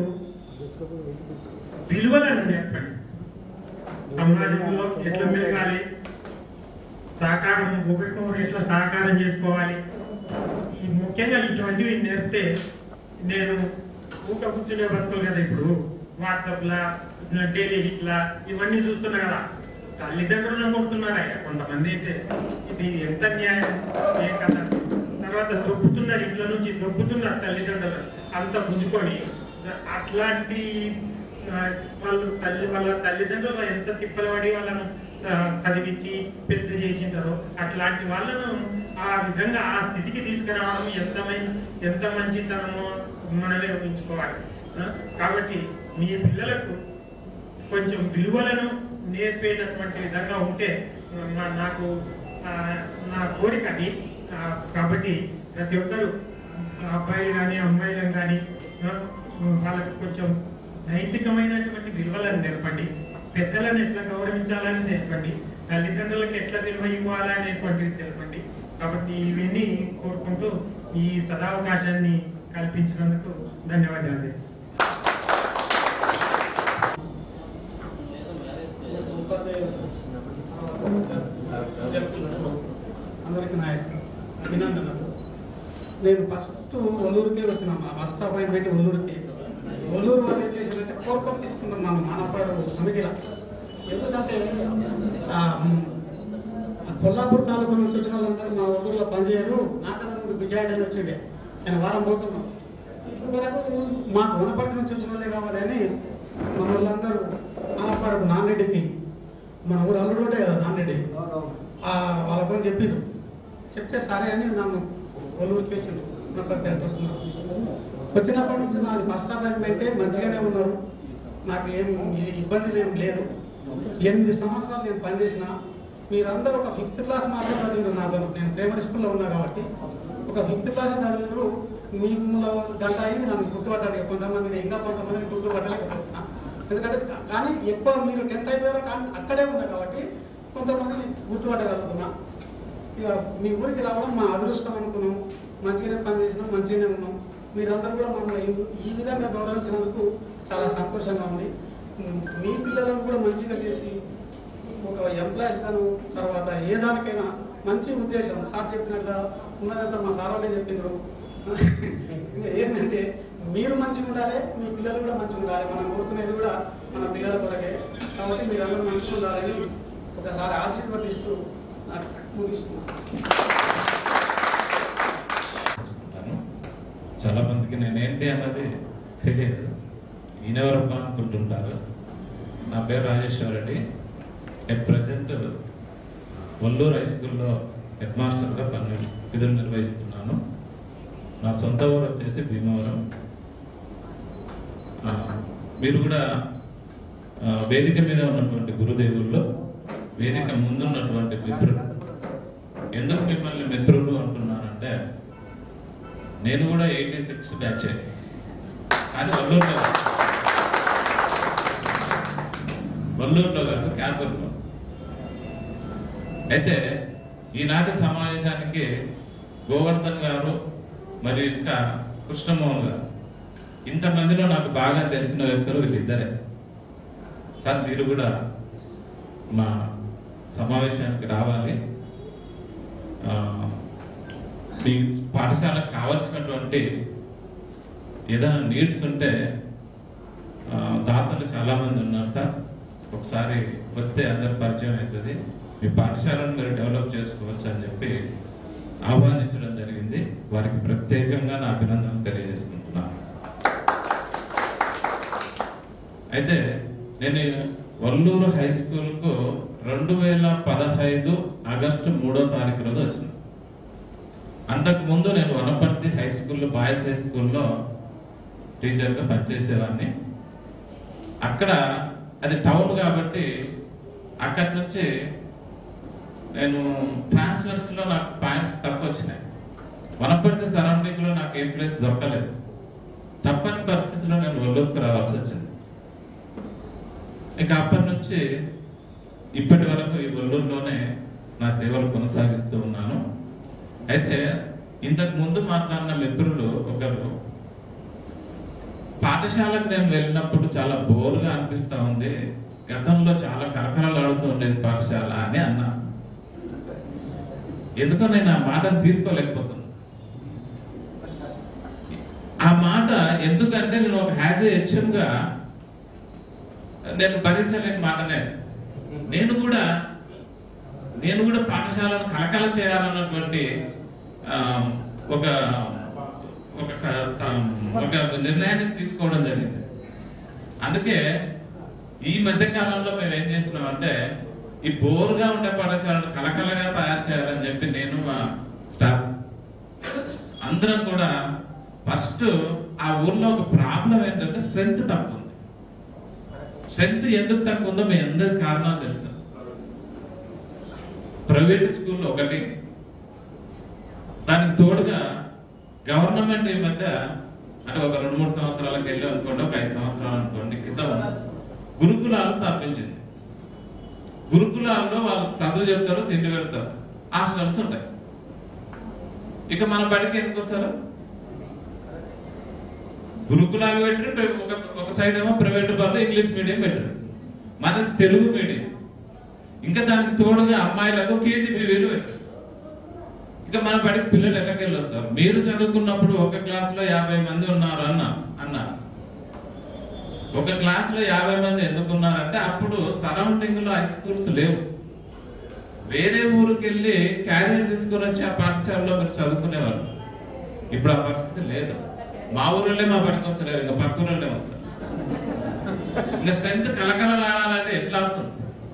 విలువలను నేర్పండి సమాజంలో ఎట్లా మెలగాలి సహకారం ఒకరికొకరు ఎట్లా సహకారం చేసుకోవాలి ఈ ముఖ్యంగా ఇటువంటివి నేర్పితే నేను ఊట కూర్చునే బతుకులు కదా ఇప్పుడు వాట్సాప్లా డైలీ ఇట్లా ఇవన్నీ చూస్తున్నా కదా తల్లిదండ్రులను కొడుతున్నారా కొంతమంది అయితే ఇది ఎంత న్యాయం ఏం కదా తర్వాత దొబ్బుతున్నారు ఇంట్లో నుంచి దొబ్బుతున్నారు తల్లిదండ్రులు అంత గుంజుకొని అట్లాంటి ఆ, వాళ్ళు తల్లి వాళ్ళ తల్లిదండ్రులు ఎంత తిప్పలు పడి వాళ్ళను స- చదివించి పెద్ద చేసింటారో అట్లాంటి వాళ్ళను ఆ విధంగా ఆ స్థితికి తీసుకురావడం ఎంత మం- ఎంత మంచితనమో మనమే ఊహించుకోవాలి ఆ, కాబట్టి మీ పిల్లలకు కొంచెం విలువలను నేర్పేటటువంటి విధంగా ఉంటే నా- నాకు ఆ, నా కోరిక అది ఆ, కాబట్టి ప్రతి ఒక్కరు అబ్బాయిలు కానీ అమ్మాయిలు కానీ వాళ్ళకి కొంచెం నైతికమైనటువంటి విలువలను నేర్పండి పెద్దలను ఎట్లా గౌరవించాలని నేర్పండి తల్లిదండ్రులకు ఎట్లా విలువ ఇవ్వాలా అనేటువంటిది తెలపండి కాబట్టి ఇవన్నీ కోరుకుంటూ ఈ సదావకాశాన్ని కల్పించినందుకు ధన్యవాదాలు అందరికీ నా యొక్క అభినందనలు నేను ఫస్ట్ ఒల్లూరుకే వచ్చినాం మా బస్ స్టాప్ అయిన పెట్టి ఒల్లూరుకి ఒల్లూరు వాళ్ళు ఏం చేశారంటే కోరుకొని తీసుకున్నాం మన మానపాడు సమితిలో ఎందుకంటే ఆ, మ్, ఆ కొల్లాపూర్ తాలూకు నుంచి వచ్చిన వాళ్ళందరూ మా ఊళ్ళో పనిచేయరు నాకన్నా ముందు విజయాడు అని వచ్చిండే నేను వారం పోతున్నాం ఇప్పుడు వరకు మాకు వనపర్తి నుంచి వచ్చిన వాళ్ళే కావాలి అని మన వాళ్ళందరూ మానపాడుకు నాన్నరెడ్డికి మన ఊరు అల్లుడు ఉంటే కదా నాన్నరెడ్డి ఆ, వాళ్ళతో చెప్పిండు చెప్తే సరే అని నన్ను ఒల్లూరు చేసిండు వనపర్తి అడ్రస్ నాకు. వచ్చినప్పటి నుంచి నాది ఫస్ట్ అపాయింట్మెంట్ అయితే మంచిగానే ఉన్నారు నాకు ఏం ఈ- ఇబ్బందులు ఏం లేదు ఎనిమిది సంవత్సరాలు నేను పనిచేసిన మీరందరూ ఒక ఫిఫ్త్ క్లాస్ మాత్రం చదివినారు నాతో నేను ప్రైమరీ స్కూల్లో ఉన్నా కాబట్టి ఒక ఫిఫ్త్ క్లాస్ చదివినారు మీకు గంట అయింది నన్ను గుర్తుపట్టాలి కొంతమంది ఇంకా కొంతమంది గుర్తుపట్టలేకపోతున్నా ఎందుకంటే కా- కానీ ఎక్కువ మీరు టెన్త్ అయిపోయారో కానీ అక్కడే ఉన్నా కాబట్టి కొంతమందిని గుర్తుపట్టగలుగుతున్నా ఇక మీ ఊరికి రావడం మా అదృష్టం అనుకున్నాం మంచిగానే పనిచేసినాం మంచిగానే ఉన్నాం మీరందరూ కూడా మమ్మల్ని ఈ- ఈ విధంగా గౌరవించినందుకు చాలా సంతోషంగా ఉంది ఉమ్, మీ పిల్లలను కూడా మంచిగా చేసి ఒక ఎంప్లాయీస్ గాను తర్వాత ఏ దానికైనా మంచి ఉద్దేశం సార్ చెప్పినట్లుగా ఉన్నదంతా మా సార్ వాళ్ళే చెప్పిండ్రు ఇంకా ఏంటంటే మీరు మంచిగా ఉండాలి మీ పిల్లలు కూడా మంచిగా ఉండాలి మనం కోరుకునేది కూడా మన పిల్లల కొరకే కాబట్టి మీరందరూ మంచిగా ఉండాలని ఒకసారి ఆశీర్వదిస్తూ నాకు ముగిస్తున్నాను చేసుకుంటాను చాలా మందికి నేనేంటి అన్నది తెలియదు ఈయనెవరబ్బా అనుకుంటుంటారు నా పేరు రాజేశ్వర రెడ్డి నేను ప్రజెంట్ వల్లూరు హై స్కూల్లో హెడ్ మాస్టర్గా పని విధులు నిర్వహిస్తున్నాను నా సొంత ఊరు వచ్చేసి భీమవరం ఆ, మీరు కూడా ఆ, వేదిక మీద ఉన్నటువంటి గురుదేవుల్లో వేదిక ముందున్నటువంటి మిత్రులు ఎందుకు మిమ్మల్ని మిత్రులు అంటున్నానంటే నేను కూడా ఎయిటీ సిక్స్ బ్యాచ్ కానీ వల్లూరులో కాదు. వల్లూరులో కాదు క్యాతూర్లో అయితే ఈనాటి సమావేశానికి గోవర్ధన్ గారు మరియు ఇంకా కృష్ణమోహన్ గారు ఇంతమందిలో నాకు బాగా తెలిసిన వ్యక్తులు వీళ్ళిద్దరే సార్ మీరు కూడా మా సమావేశానికి రావాలి ఆ, మీ పాఠశాలకు కావాల్సినటువంటి ఏదైనా నీడ్స్ ఉంటే ఆ, దాతలు చాలా మంది ఉన్నారు సార్ ఒకసారి వస్తే అందరు పరిచయం అవుతుంది మీ పాఠశాలను మీరు డెవలప్ చేసుకోవచ్చు అని చెప్పి ఆహ్వానించడం జరిగింది వారికి ప్రత్యేకంగా నా అభినందనలు తెలియజేసుకుంటున్నాను అయితే నేను వల్లూరు హై స్కూల్కు రెండు వేల పదహైదు ఆగస్టు మూడో తారీఖు రోజు వచ్చిన అంతకు ముందు నేను వనపర్తి హై స్కూల్లో బాయ్స్ హై స్కూల్లో టీచర్గా పనిచేసేవాడిని అక్కడ అది టౌన్ కాబట్టి అక్కడి నుంచి నేను ట్రాన్స్ఫర్స్లో నాకు పాయింట్స్ తక్కువ వచ్చినాయి వనపర్తి సరౌండింగ్లో నాకు ఏ ప్లేస్ దొరకలేదు తప్పని పరిస్థితిలో నేను ఒల్లూరుకు రావాల్సి వచ్చింది ఇక అప్పటి నుంచి ఇప్పటి వరకు ఈ ఒల్లూరులోనే నా సేవలు కొనసాగిస్తూ ఉన్నాను అయితే ఇంతకు ముందు మాట్లాడిన మిత్రులు ఒకరు పాఠశాలకు నేను వెళ్ళినప్పుడు చాలా బోర్గా అనిపిస్తా ఉంది గతంలో చాలా కరకరలాడుతూ ఉండేది పాఠశాల అని అన్నా ఎందుకో నేను ఆ మాటను తీసుకోలేకపోతున్నాను ఆ మాట ఎందుకంటే నేను ఒక హ్యాజ్ హెచ్ఎంగా నేను భరించలేని మాటనే నేను కూడా నేను కూడా పాఠశాలను కలకల చేయాలన్నటువంటి ఆ, ఒక ఒక క- త- ఒక నిర్ణయాన్ని తీసుకోవడం జరిగింది అందుకే ఈ మధ్య కాలంలో మేము ఏం చేస్తున్నాం అంటే ఈ బోర్గా ఉండే పాఠశాలను కలకలగా తయారు చేయాలని చెప్పి నేను మా స్టాఫ్ అందరం కూడా ఫస్ట్ ఆ ఊర్లో ఒక ప్రాబ్లం ఏంటంటే స్ట్రెంగ్త్ తక్కువ ఉంది స్ట్రెంగ్త్ ఎందుకు తక్కువ ఉందో మీ అందరి కారణాలు తెలుసు ప్రైవేట్ స్కూల్ ఒకటి దానికి తోడుగా గవర్నమెంట్ ఈ మధ్య అంటే ఒక రెండు మూడు సంవత్సరాలకు వెళ్ళి అనుకోండి ఒక ఐదు సంవత్సరాలు అనుకోండి క్రితం గురుకులాలు స్థాపించింది గురుకులాల్లో వాళ్ళు చదువు చెప్తారు తిండి పెడతారు హాస్టల్స్ ఉంటాయి ఇక మన బడికి ఎందుకు వస్తారు గురుకులాలు పెట్టారు ఒక ఒక సైడ్ ఏమో ప్రైవేట్ వాళ్ళు ఇంగ్లీష్ మీడియం పెట్టారు మనది తెలుగు మీడియం ఇంకా దానికి తోడుగా అమ్మాయిలకు కేజీబీ వేలు పెట్టారు ఇక ఇంకా మన బడికి పిల్లలు ఎక్కడికి వస్తారు మీరు చదువుకున్నప్పుడు ఒక క్లాసులో యాభై మంది ఉన్నారు అన్న అన్నారు ఒక క్లాసులో యాభై మంది ఎందుకు ఉన్నారంటే అప్పుడు సరౌండింగ్ లో హై స్కూల్స్ లేవు వేరే ఊరికి వెళ్ళి క్యారియర్ తీసుకొని వచ్చి ఆ పాఠశాలలో మీరు చదువుకునేవారు ఇప్పుడు ఆ పరిస్థితి లేదు మా ఊళ్ళో మా బడికి వస్తలేరు ఇంకా పక్క ఊళ్ళో వస్తారు ఇంకా స్ట్రెంత్ కలకలలాడాలంటే ఎట్లా అవుతుంది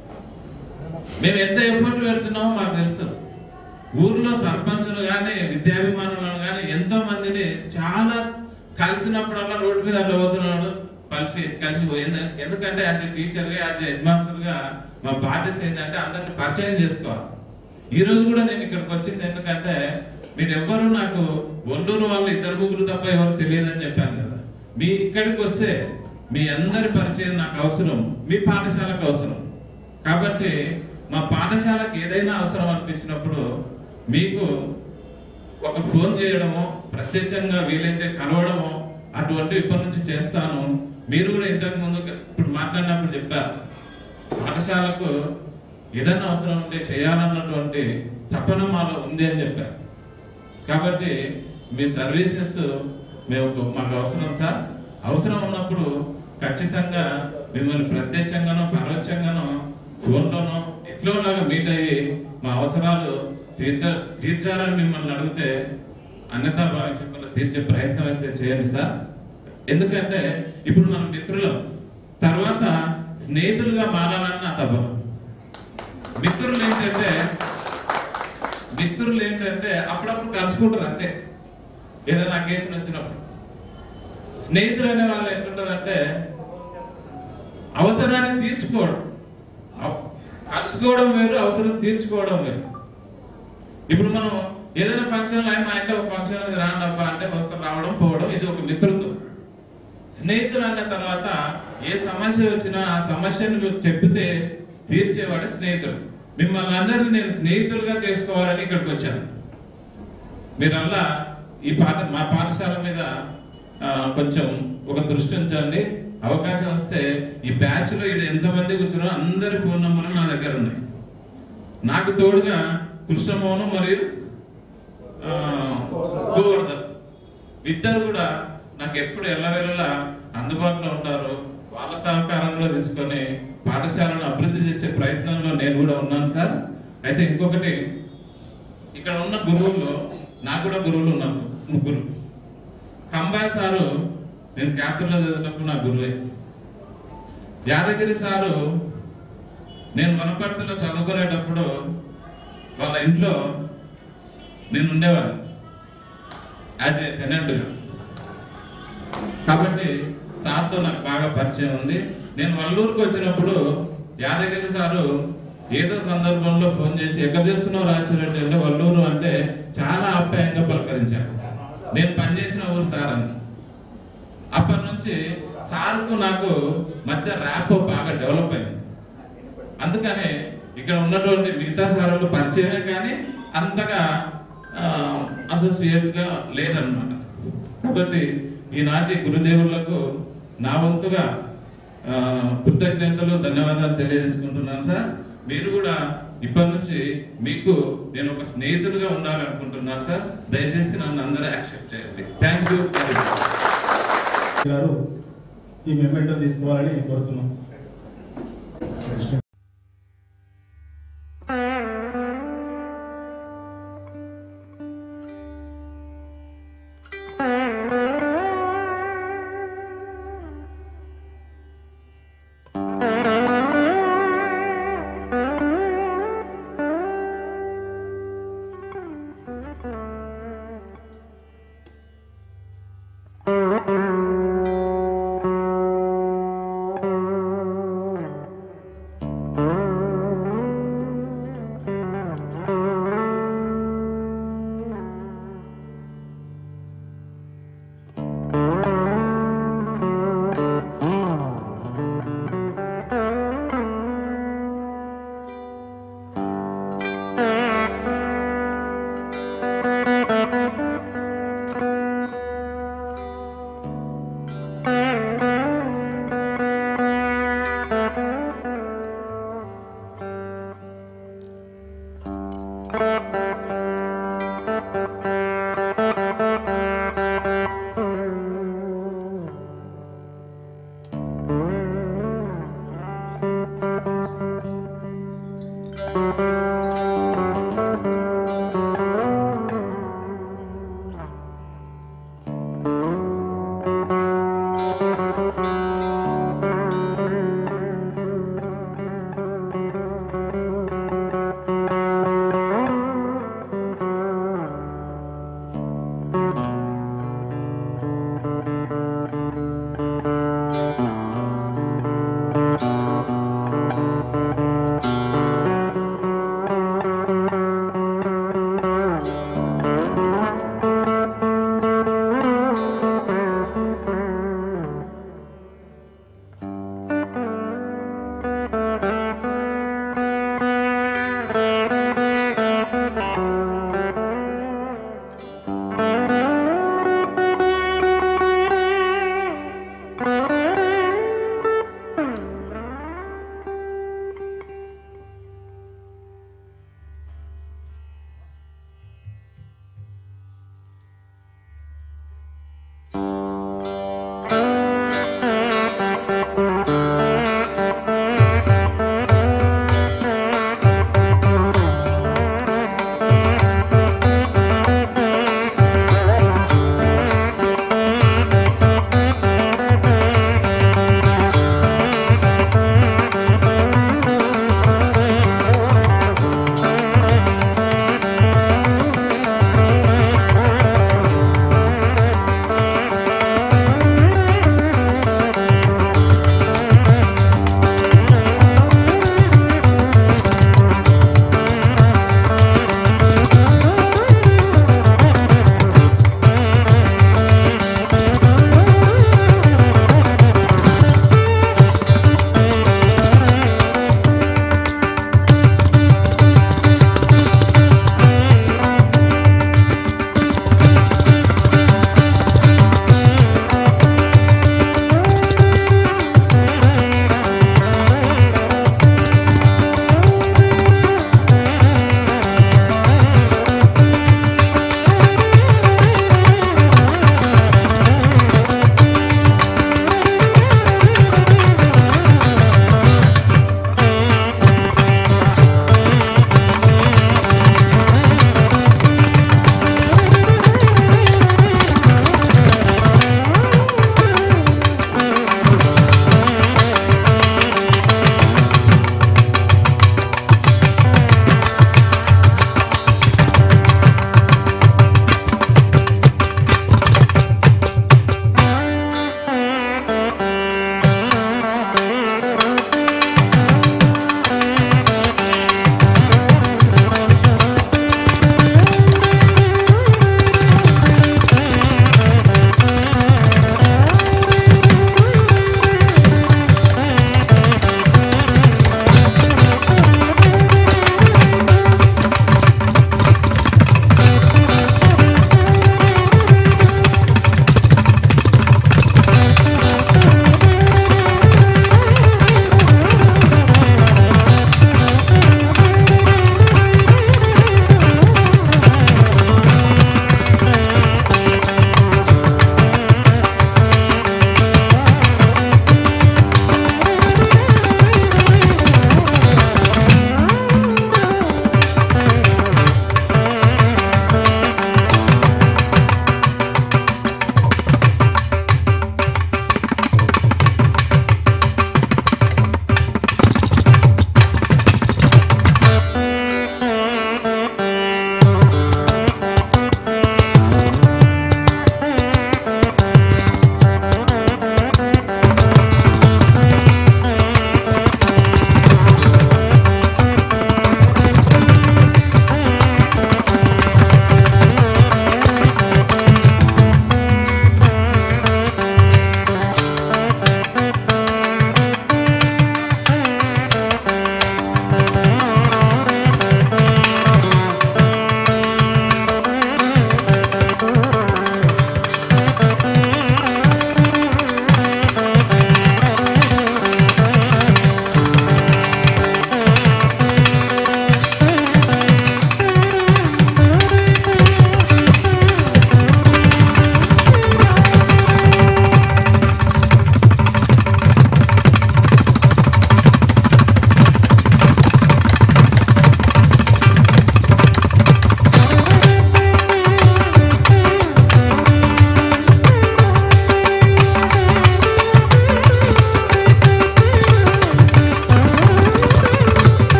మేము ఎంత ఎఫర్ట్ పెడుతున్నామో మాకు తెలుసు ఊర్లో సర్పంచులు కానీ విద్యాభిమానులను కానీ ఎంతో మందిని చాలా కలిసినప్పుడల్లా రోడ్డు మీద అట్లా పోతున్నాడు కలిసి కలిసి పోయింది ఎందుకంటే యాజ్ ఎ టీచర్గా యాజ్ హెడ్ మాస్టర్గా మా బాధ్యత ఏంటంటే అందరిని పరిచయం చేసుకోవాలి ఈ రోజు కూడా నేను ఇక్కడికి వచ్చింది ఎందుకంటే మీరు ఎవ్వరు నాకు ఒల్లూరు వాళ్ళు ఇద్దరు ముగ్గురు తప్ప ఎవరు తెలియదని చెప్పాను కదా మీ ఇక్కడికి వస్తే మీ అందరి పరిచయం నాకు అవసరం మీ పాఠశాలకు అవసరం కాబట్టి మా పాఠశాలకు ఏదైనా అవసరం అనిపించినప్పుడు మీకు ఒక ఫోన్ చేయడమో ప్రత్యక్షంగా వీలైతే కలవడమో అటువంటి ఇప్పటి నుంచి చేస్తాను మీరు కూడా ఇంతకు ముందు ఇప్పుడు మాట్లాడినప్పుడు చెప్పారు పాఠశాలకు ఏదైనా అవసరం ఉంటే చేయాలన్నటువంటి తపన మాలో ఉంది అని చెప్పారు కాబట్టి మీ సర్వీసెస్ మేము మాకు అవసరం సార్ అవసరం ఉన్నప్పుడు ఖచ్చితంగా మిమ్మల్ని ప్రత్యక్షంగానో పరోక్షంగానో ఫోన్లోనో ఎట్లోలాగా మీట్ అయ్యి మా అవసరాలు తీర్చ తీర్చాలని మిమ్మల్ని అడిగితే అన్యతా భావించకుండా తీర్చే ప్రయత్నం అయితే చేయండి సార్ ఎందుకంటే ఇప్పుడు మనం మిత్రులం తర్వాత స్నేహితులుగా మారాలని నా తపన మిత్రులు ఏంటంటే మిత్రులు ఏంటంటే అప్పుడప్పుడు కలుసుకుంటారు అంతే ఏదైనా అకేషన్ వచ్చినప్పుడు స్నేహితులు అనే వాళ్ళు ఎట్లుంటారంటే అవసరాన్ని తీర్చుకోవడం అవ్- కలుసుకోవడం వేరు అవసరం తీర్చుకోవడం వేరు ఇప్పుడు మనం ఏదైనా ఫంక్షన్ మా ఇంట్లో ఒక ఫంక్షన్ ఉంది రాండి అబ్బా అంటే వస్తాం రావడం పోవడం ఇది ఒక మిత్రత్వం స్నేహితులు అన్న తర్వాత ఏ సమస్య వచ్చినా ఆ సమస్యను మీరు చెప్పితే తీర్చేవాడే స్నేహితుడు మిమ్మల్ని అందరినీ నేను స్నేహితులుగా చేసుకోవాలని ఇక్కడికి వచ్చాను మీరల్లా ఈ పాఠ మా పాఠశాల మీద ఆ, కొంచెం ఒక దృష్టి ఉంచండి అవకాశం వస్తే ఈ బ్యాచ్ లో ఇక్కడ ఎంతమంది కూర్చున్నారో అందరి ఫోన్ నంబర్లు నా దగ్గర ఉన్నాయి నాకు తోడుగా కృష్ణమోహన్ మరియు ఆ, గోవర్ధన్ ఇద్దరు కూడా నాకు ఎప్పుడు ఎల్లవేళలా అందుబాటులో ఉంటారు వాళ్ళ సహకారం కూడా తీసుకొని పాఠశాలను అభివృద్ధి చేసే ప్రయత్నంలో నేను కూడా ఉన్నాను సార్ అయితే ఇంకొకటి ఇక్కడ ఉన్న గురువుల్లో నాకు కూడా గురువులు ఉన్నారు ముగ్గురు కంబాయ్ సారు నేను క్యాప్టర్లో చదివేటప్పుడు నా గురువే యాదగిరి సారు నేను వనపర్తిలో చదువుకునేటప్పుడు వాళ్ళ ఇంట్లో నేను ఉండేవాడిని యాజ్ ఏ టెనెంట్గా కాబట్టి సార్తో నాకు బాగా పరిచయం ఉంది నేను వల్లూరుకు వచ్చినప్పుడు యాదగిరి సారు ఏదో సందర్భంలో ఫోన్ చేసి ఎక్కడ చేస్తున్నావు రాజశేఖర్ అంటే వల్లూరు అంటే చాలా ఆప్యాయంగా పలకరించాడు నేను పనిచేసిన ఊరు సార్ అని అప్పటి నుంచి సార్కు నాకు మధ్య ర్యాప్ బాగా డెవలప్ అయింది అందుకనే ఇక్కడ ఉన్నటువంటి మిగతా సార్లు పరిచయమే కానీ అంతగా అసోసియేట్ గా లేదన్నమాట కాబట్టి ఈనాటి గురుదేవులకు నా వంతుగా ఆ, కృతజ్ఞతలు ధన్యవాదాలు తెలియజేసుకుంటున్నాను సార్ మీరు కూడా ఇప్పటి నుంచి మీకు నేను ఒక స్నేహితుడిగా ఉండాలనుకుంటున్నాను సార్ దయచేసి నన్ను అందరూ యాక్సెప్ట్ చేయండి థ్యాంక్ యూ గారు ఈ మెమెంటో తీసుకోవాలని కోరుతున్నాం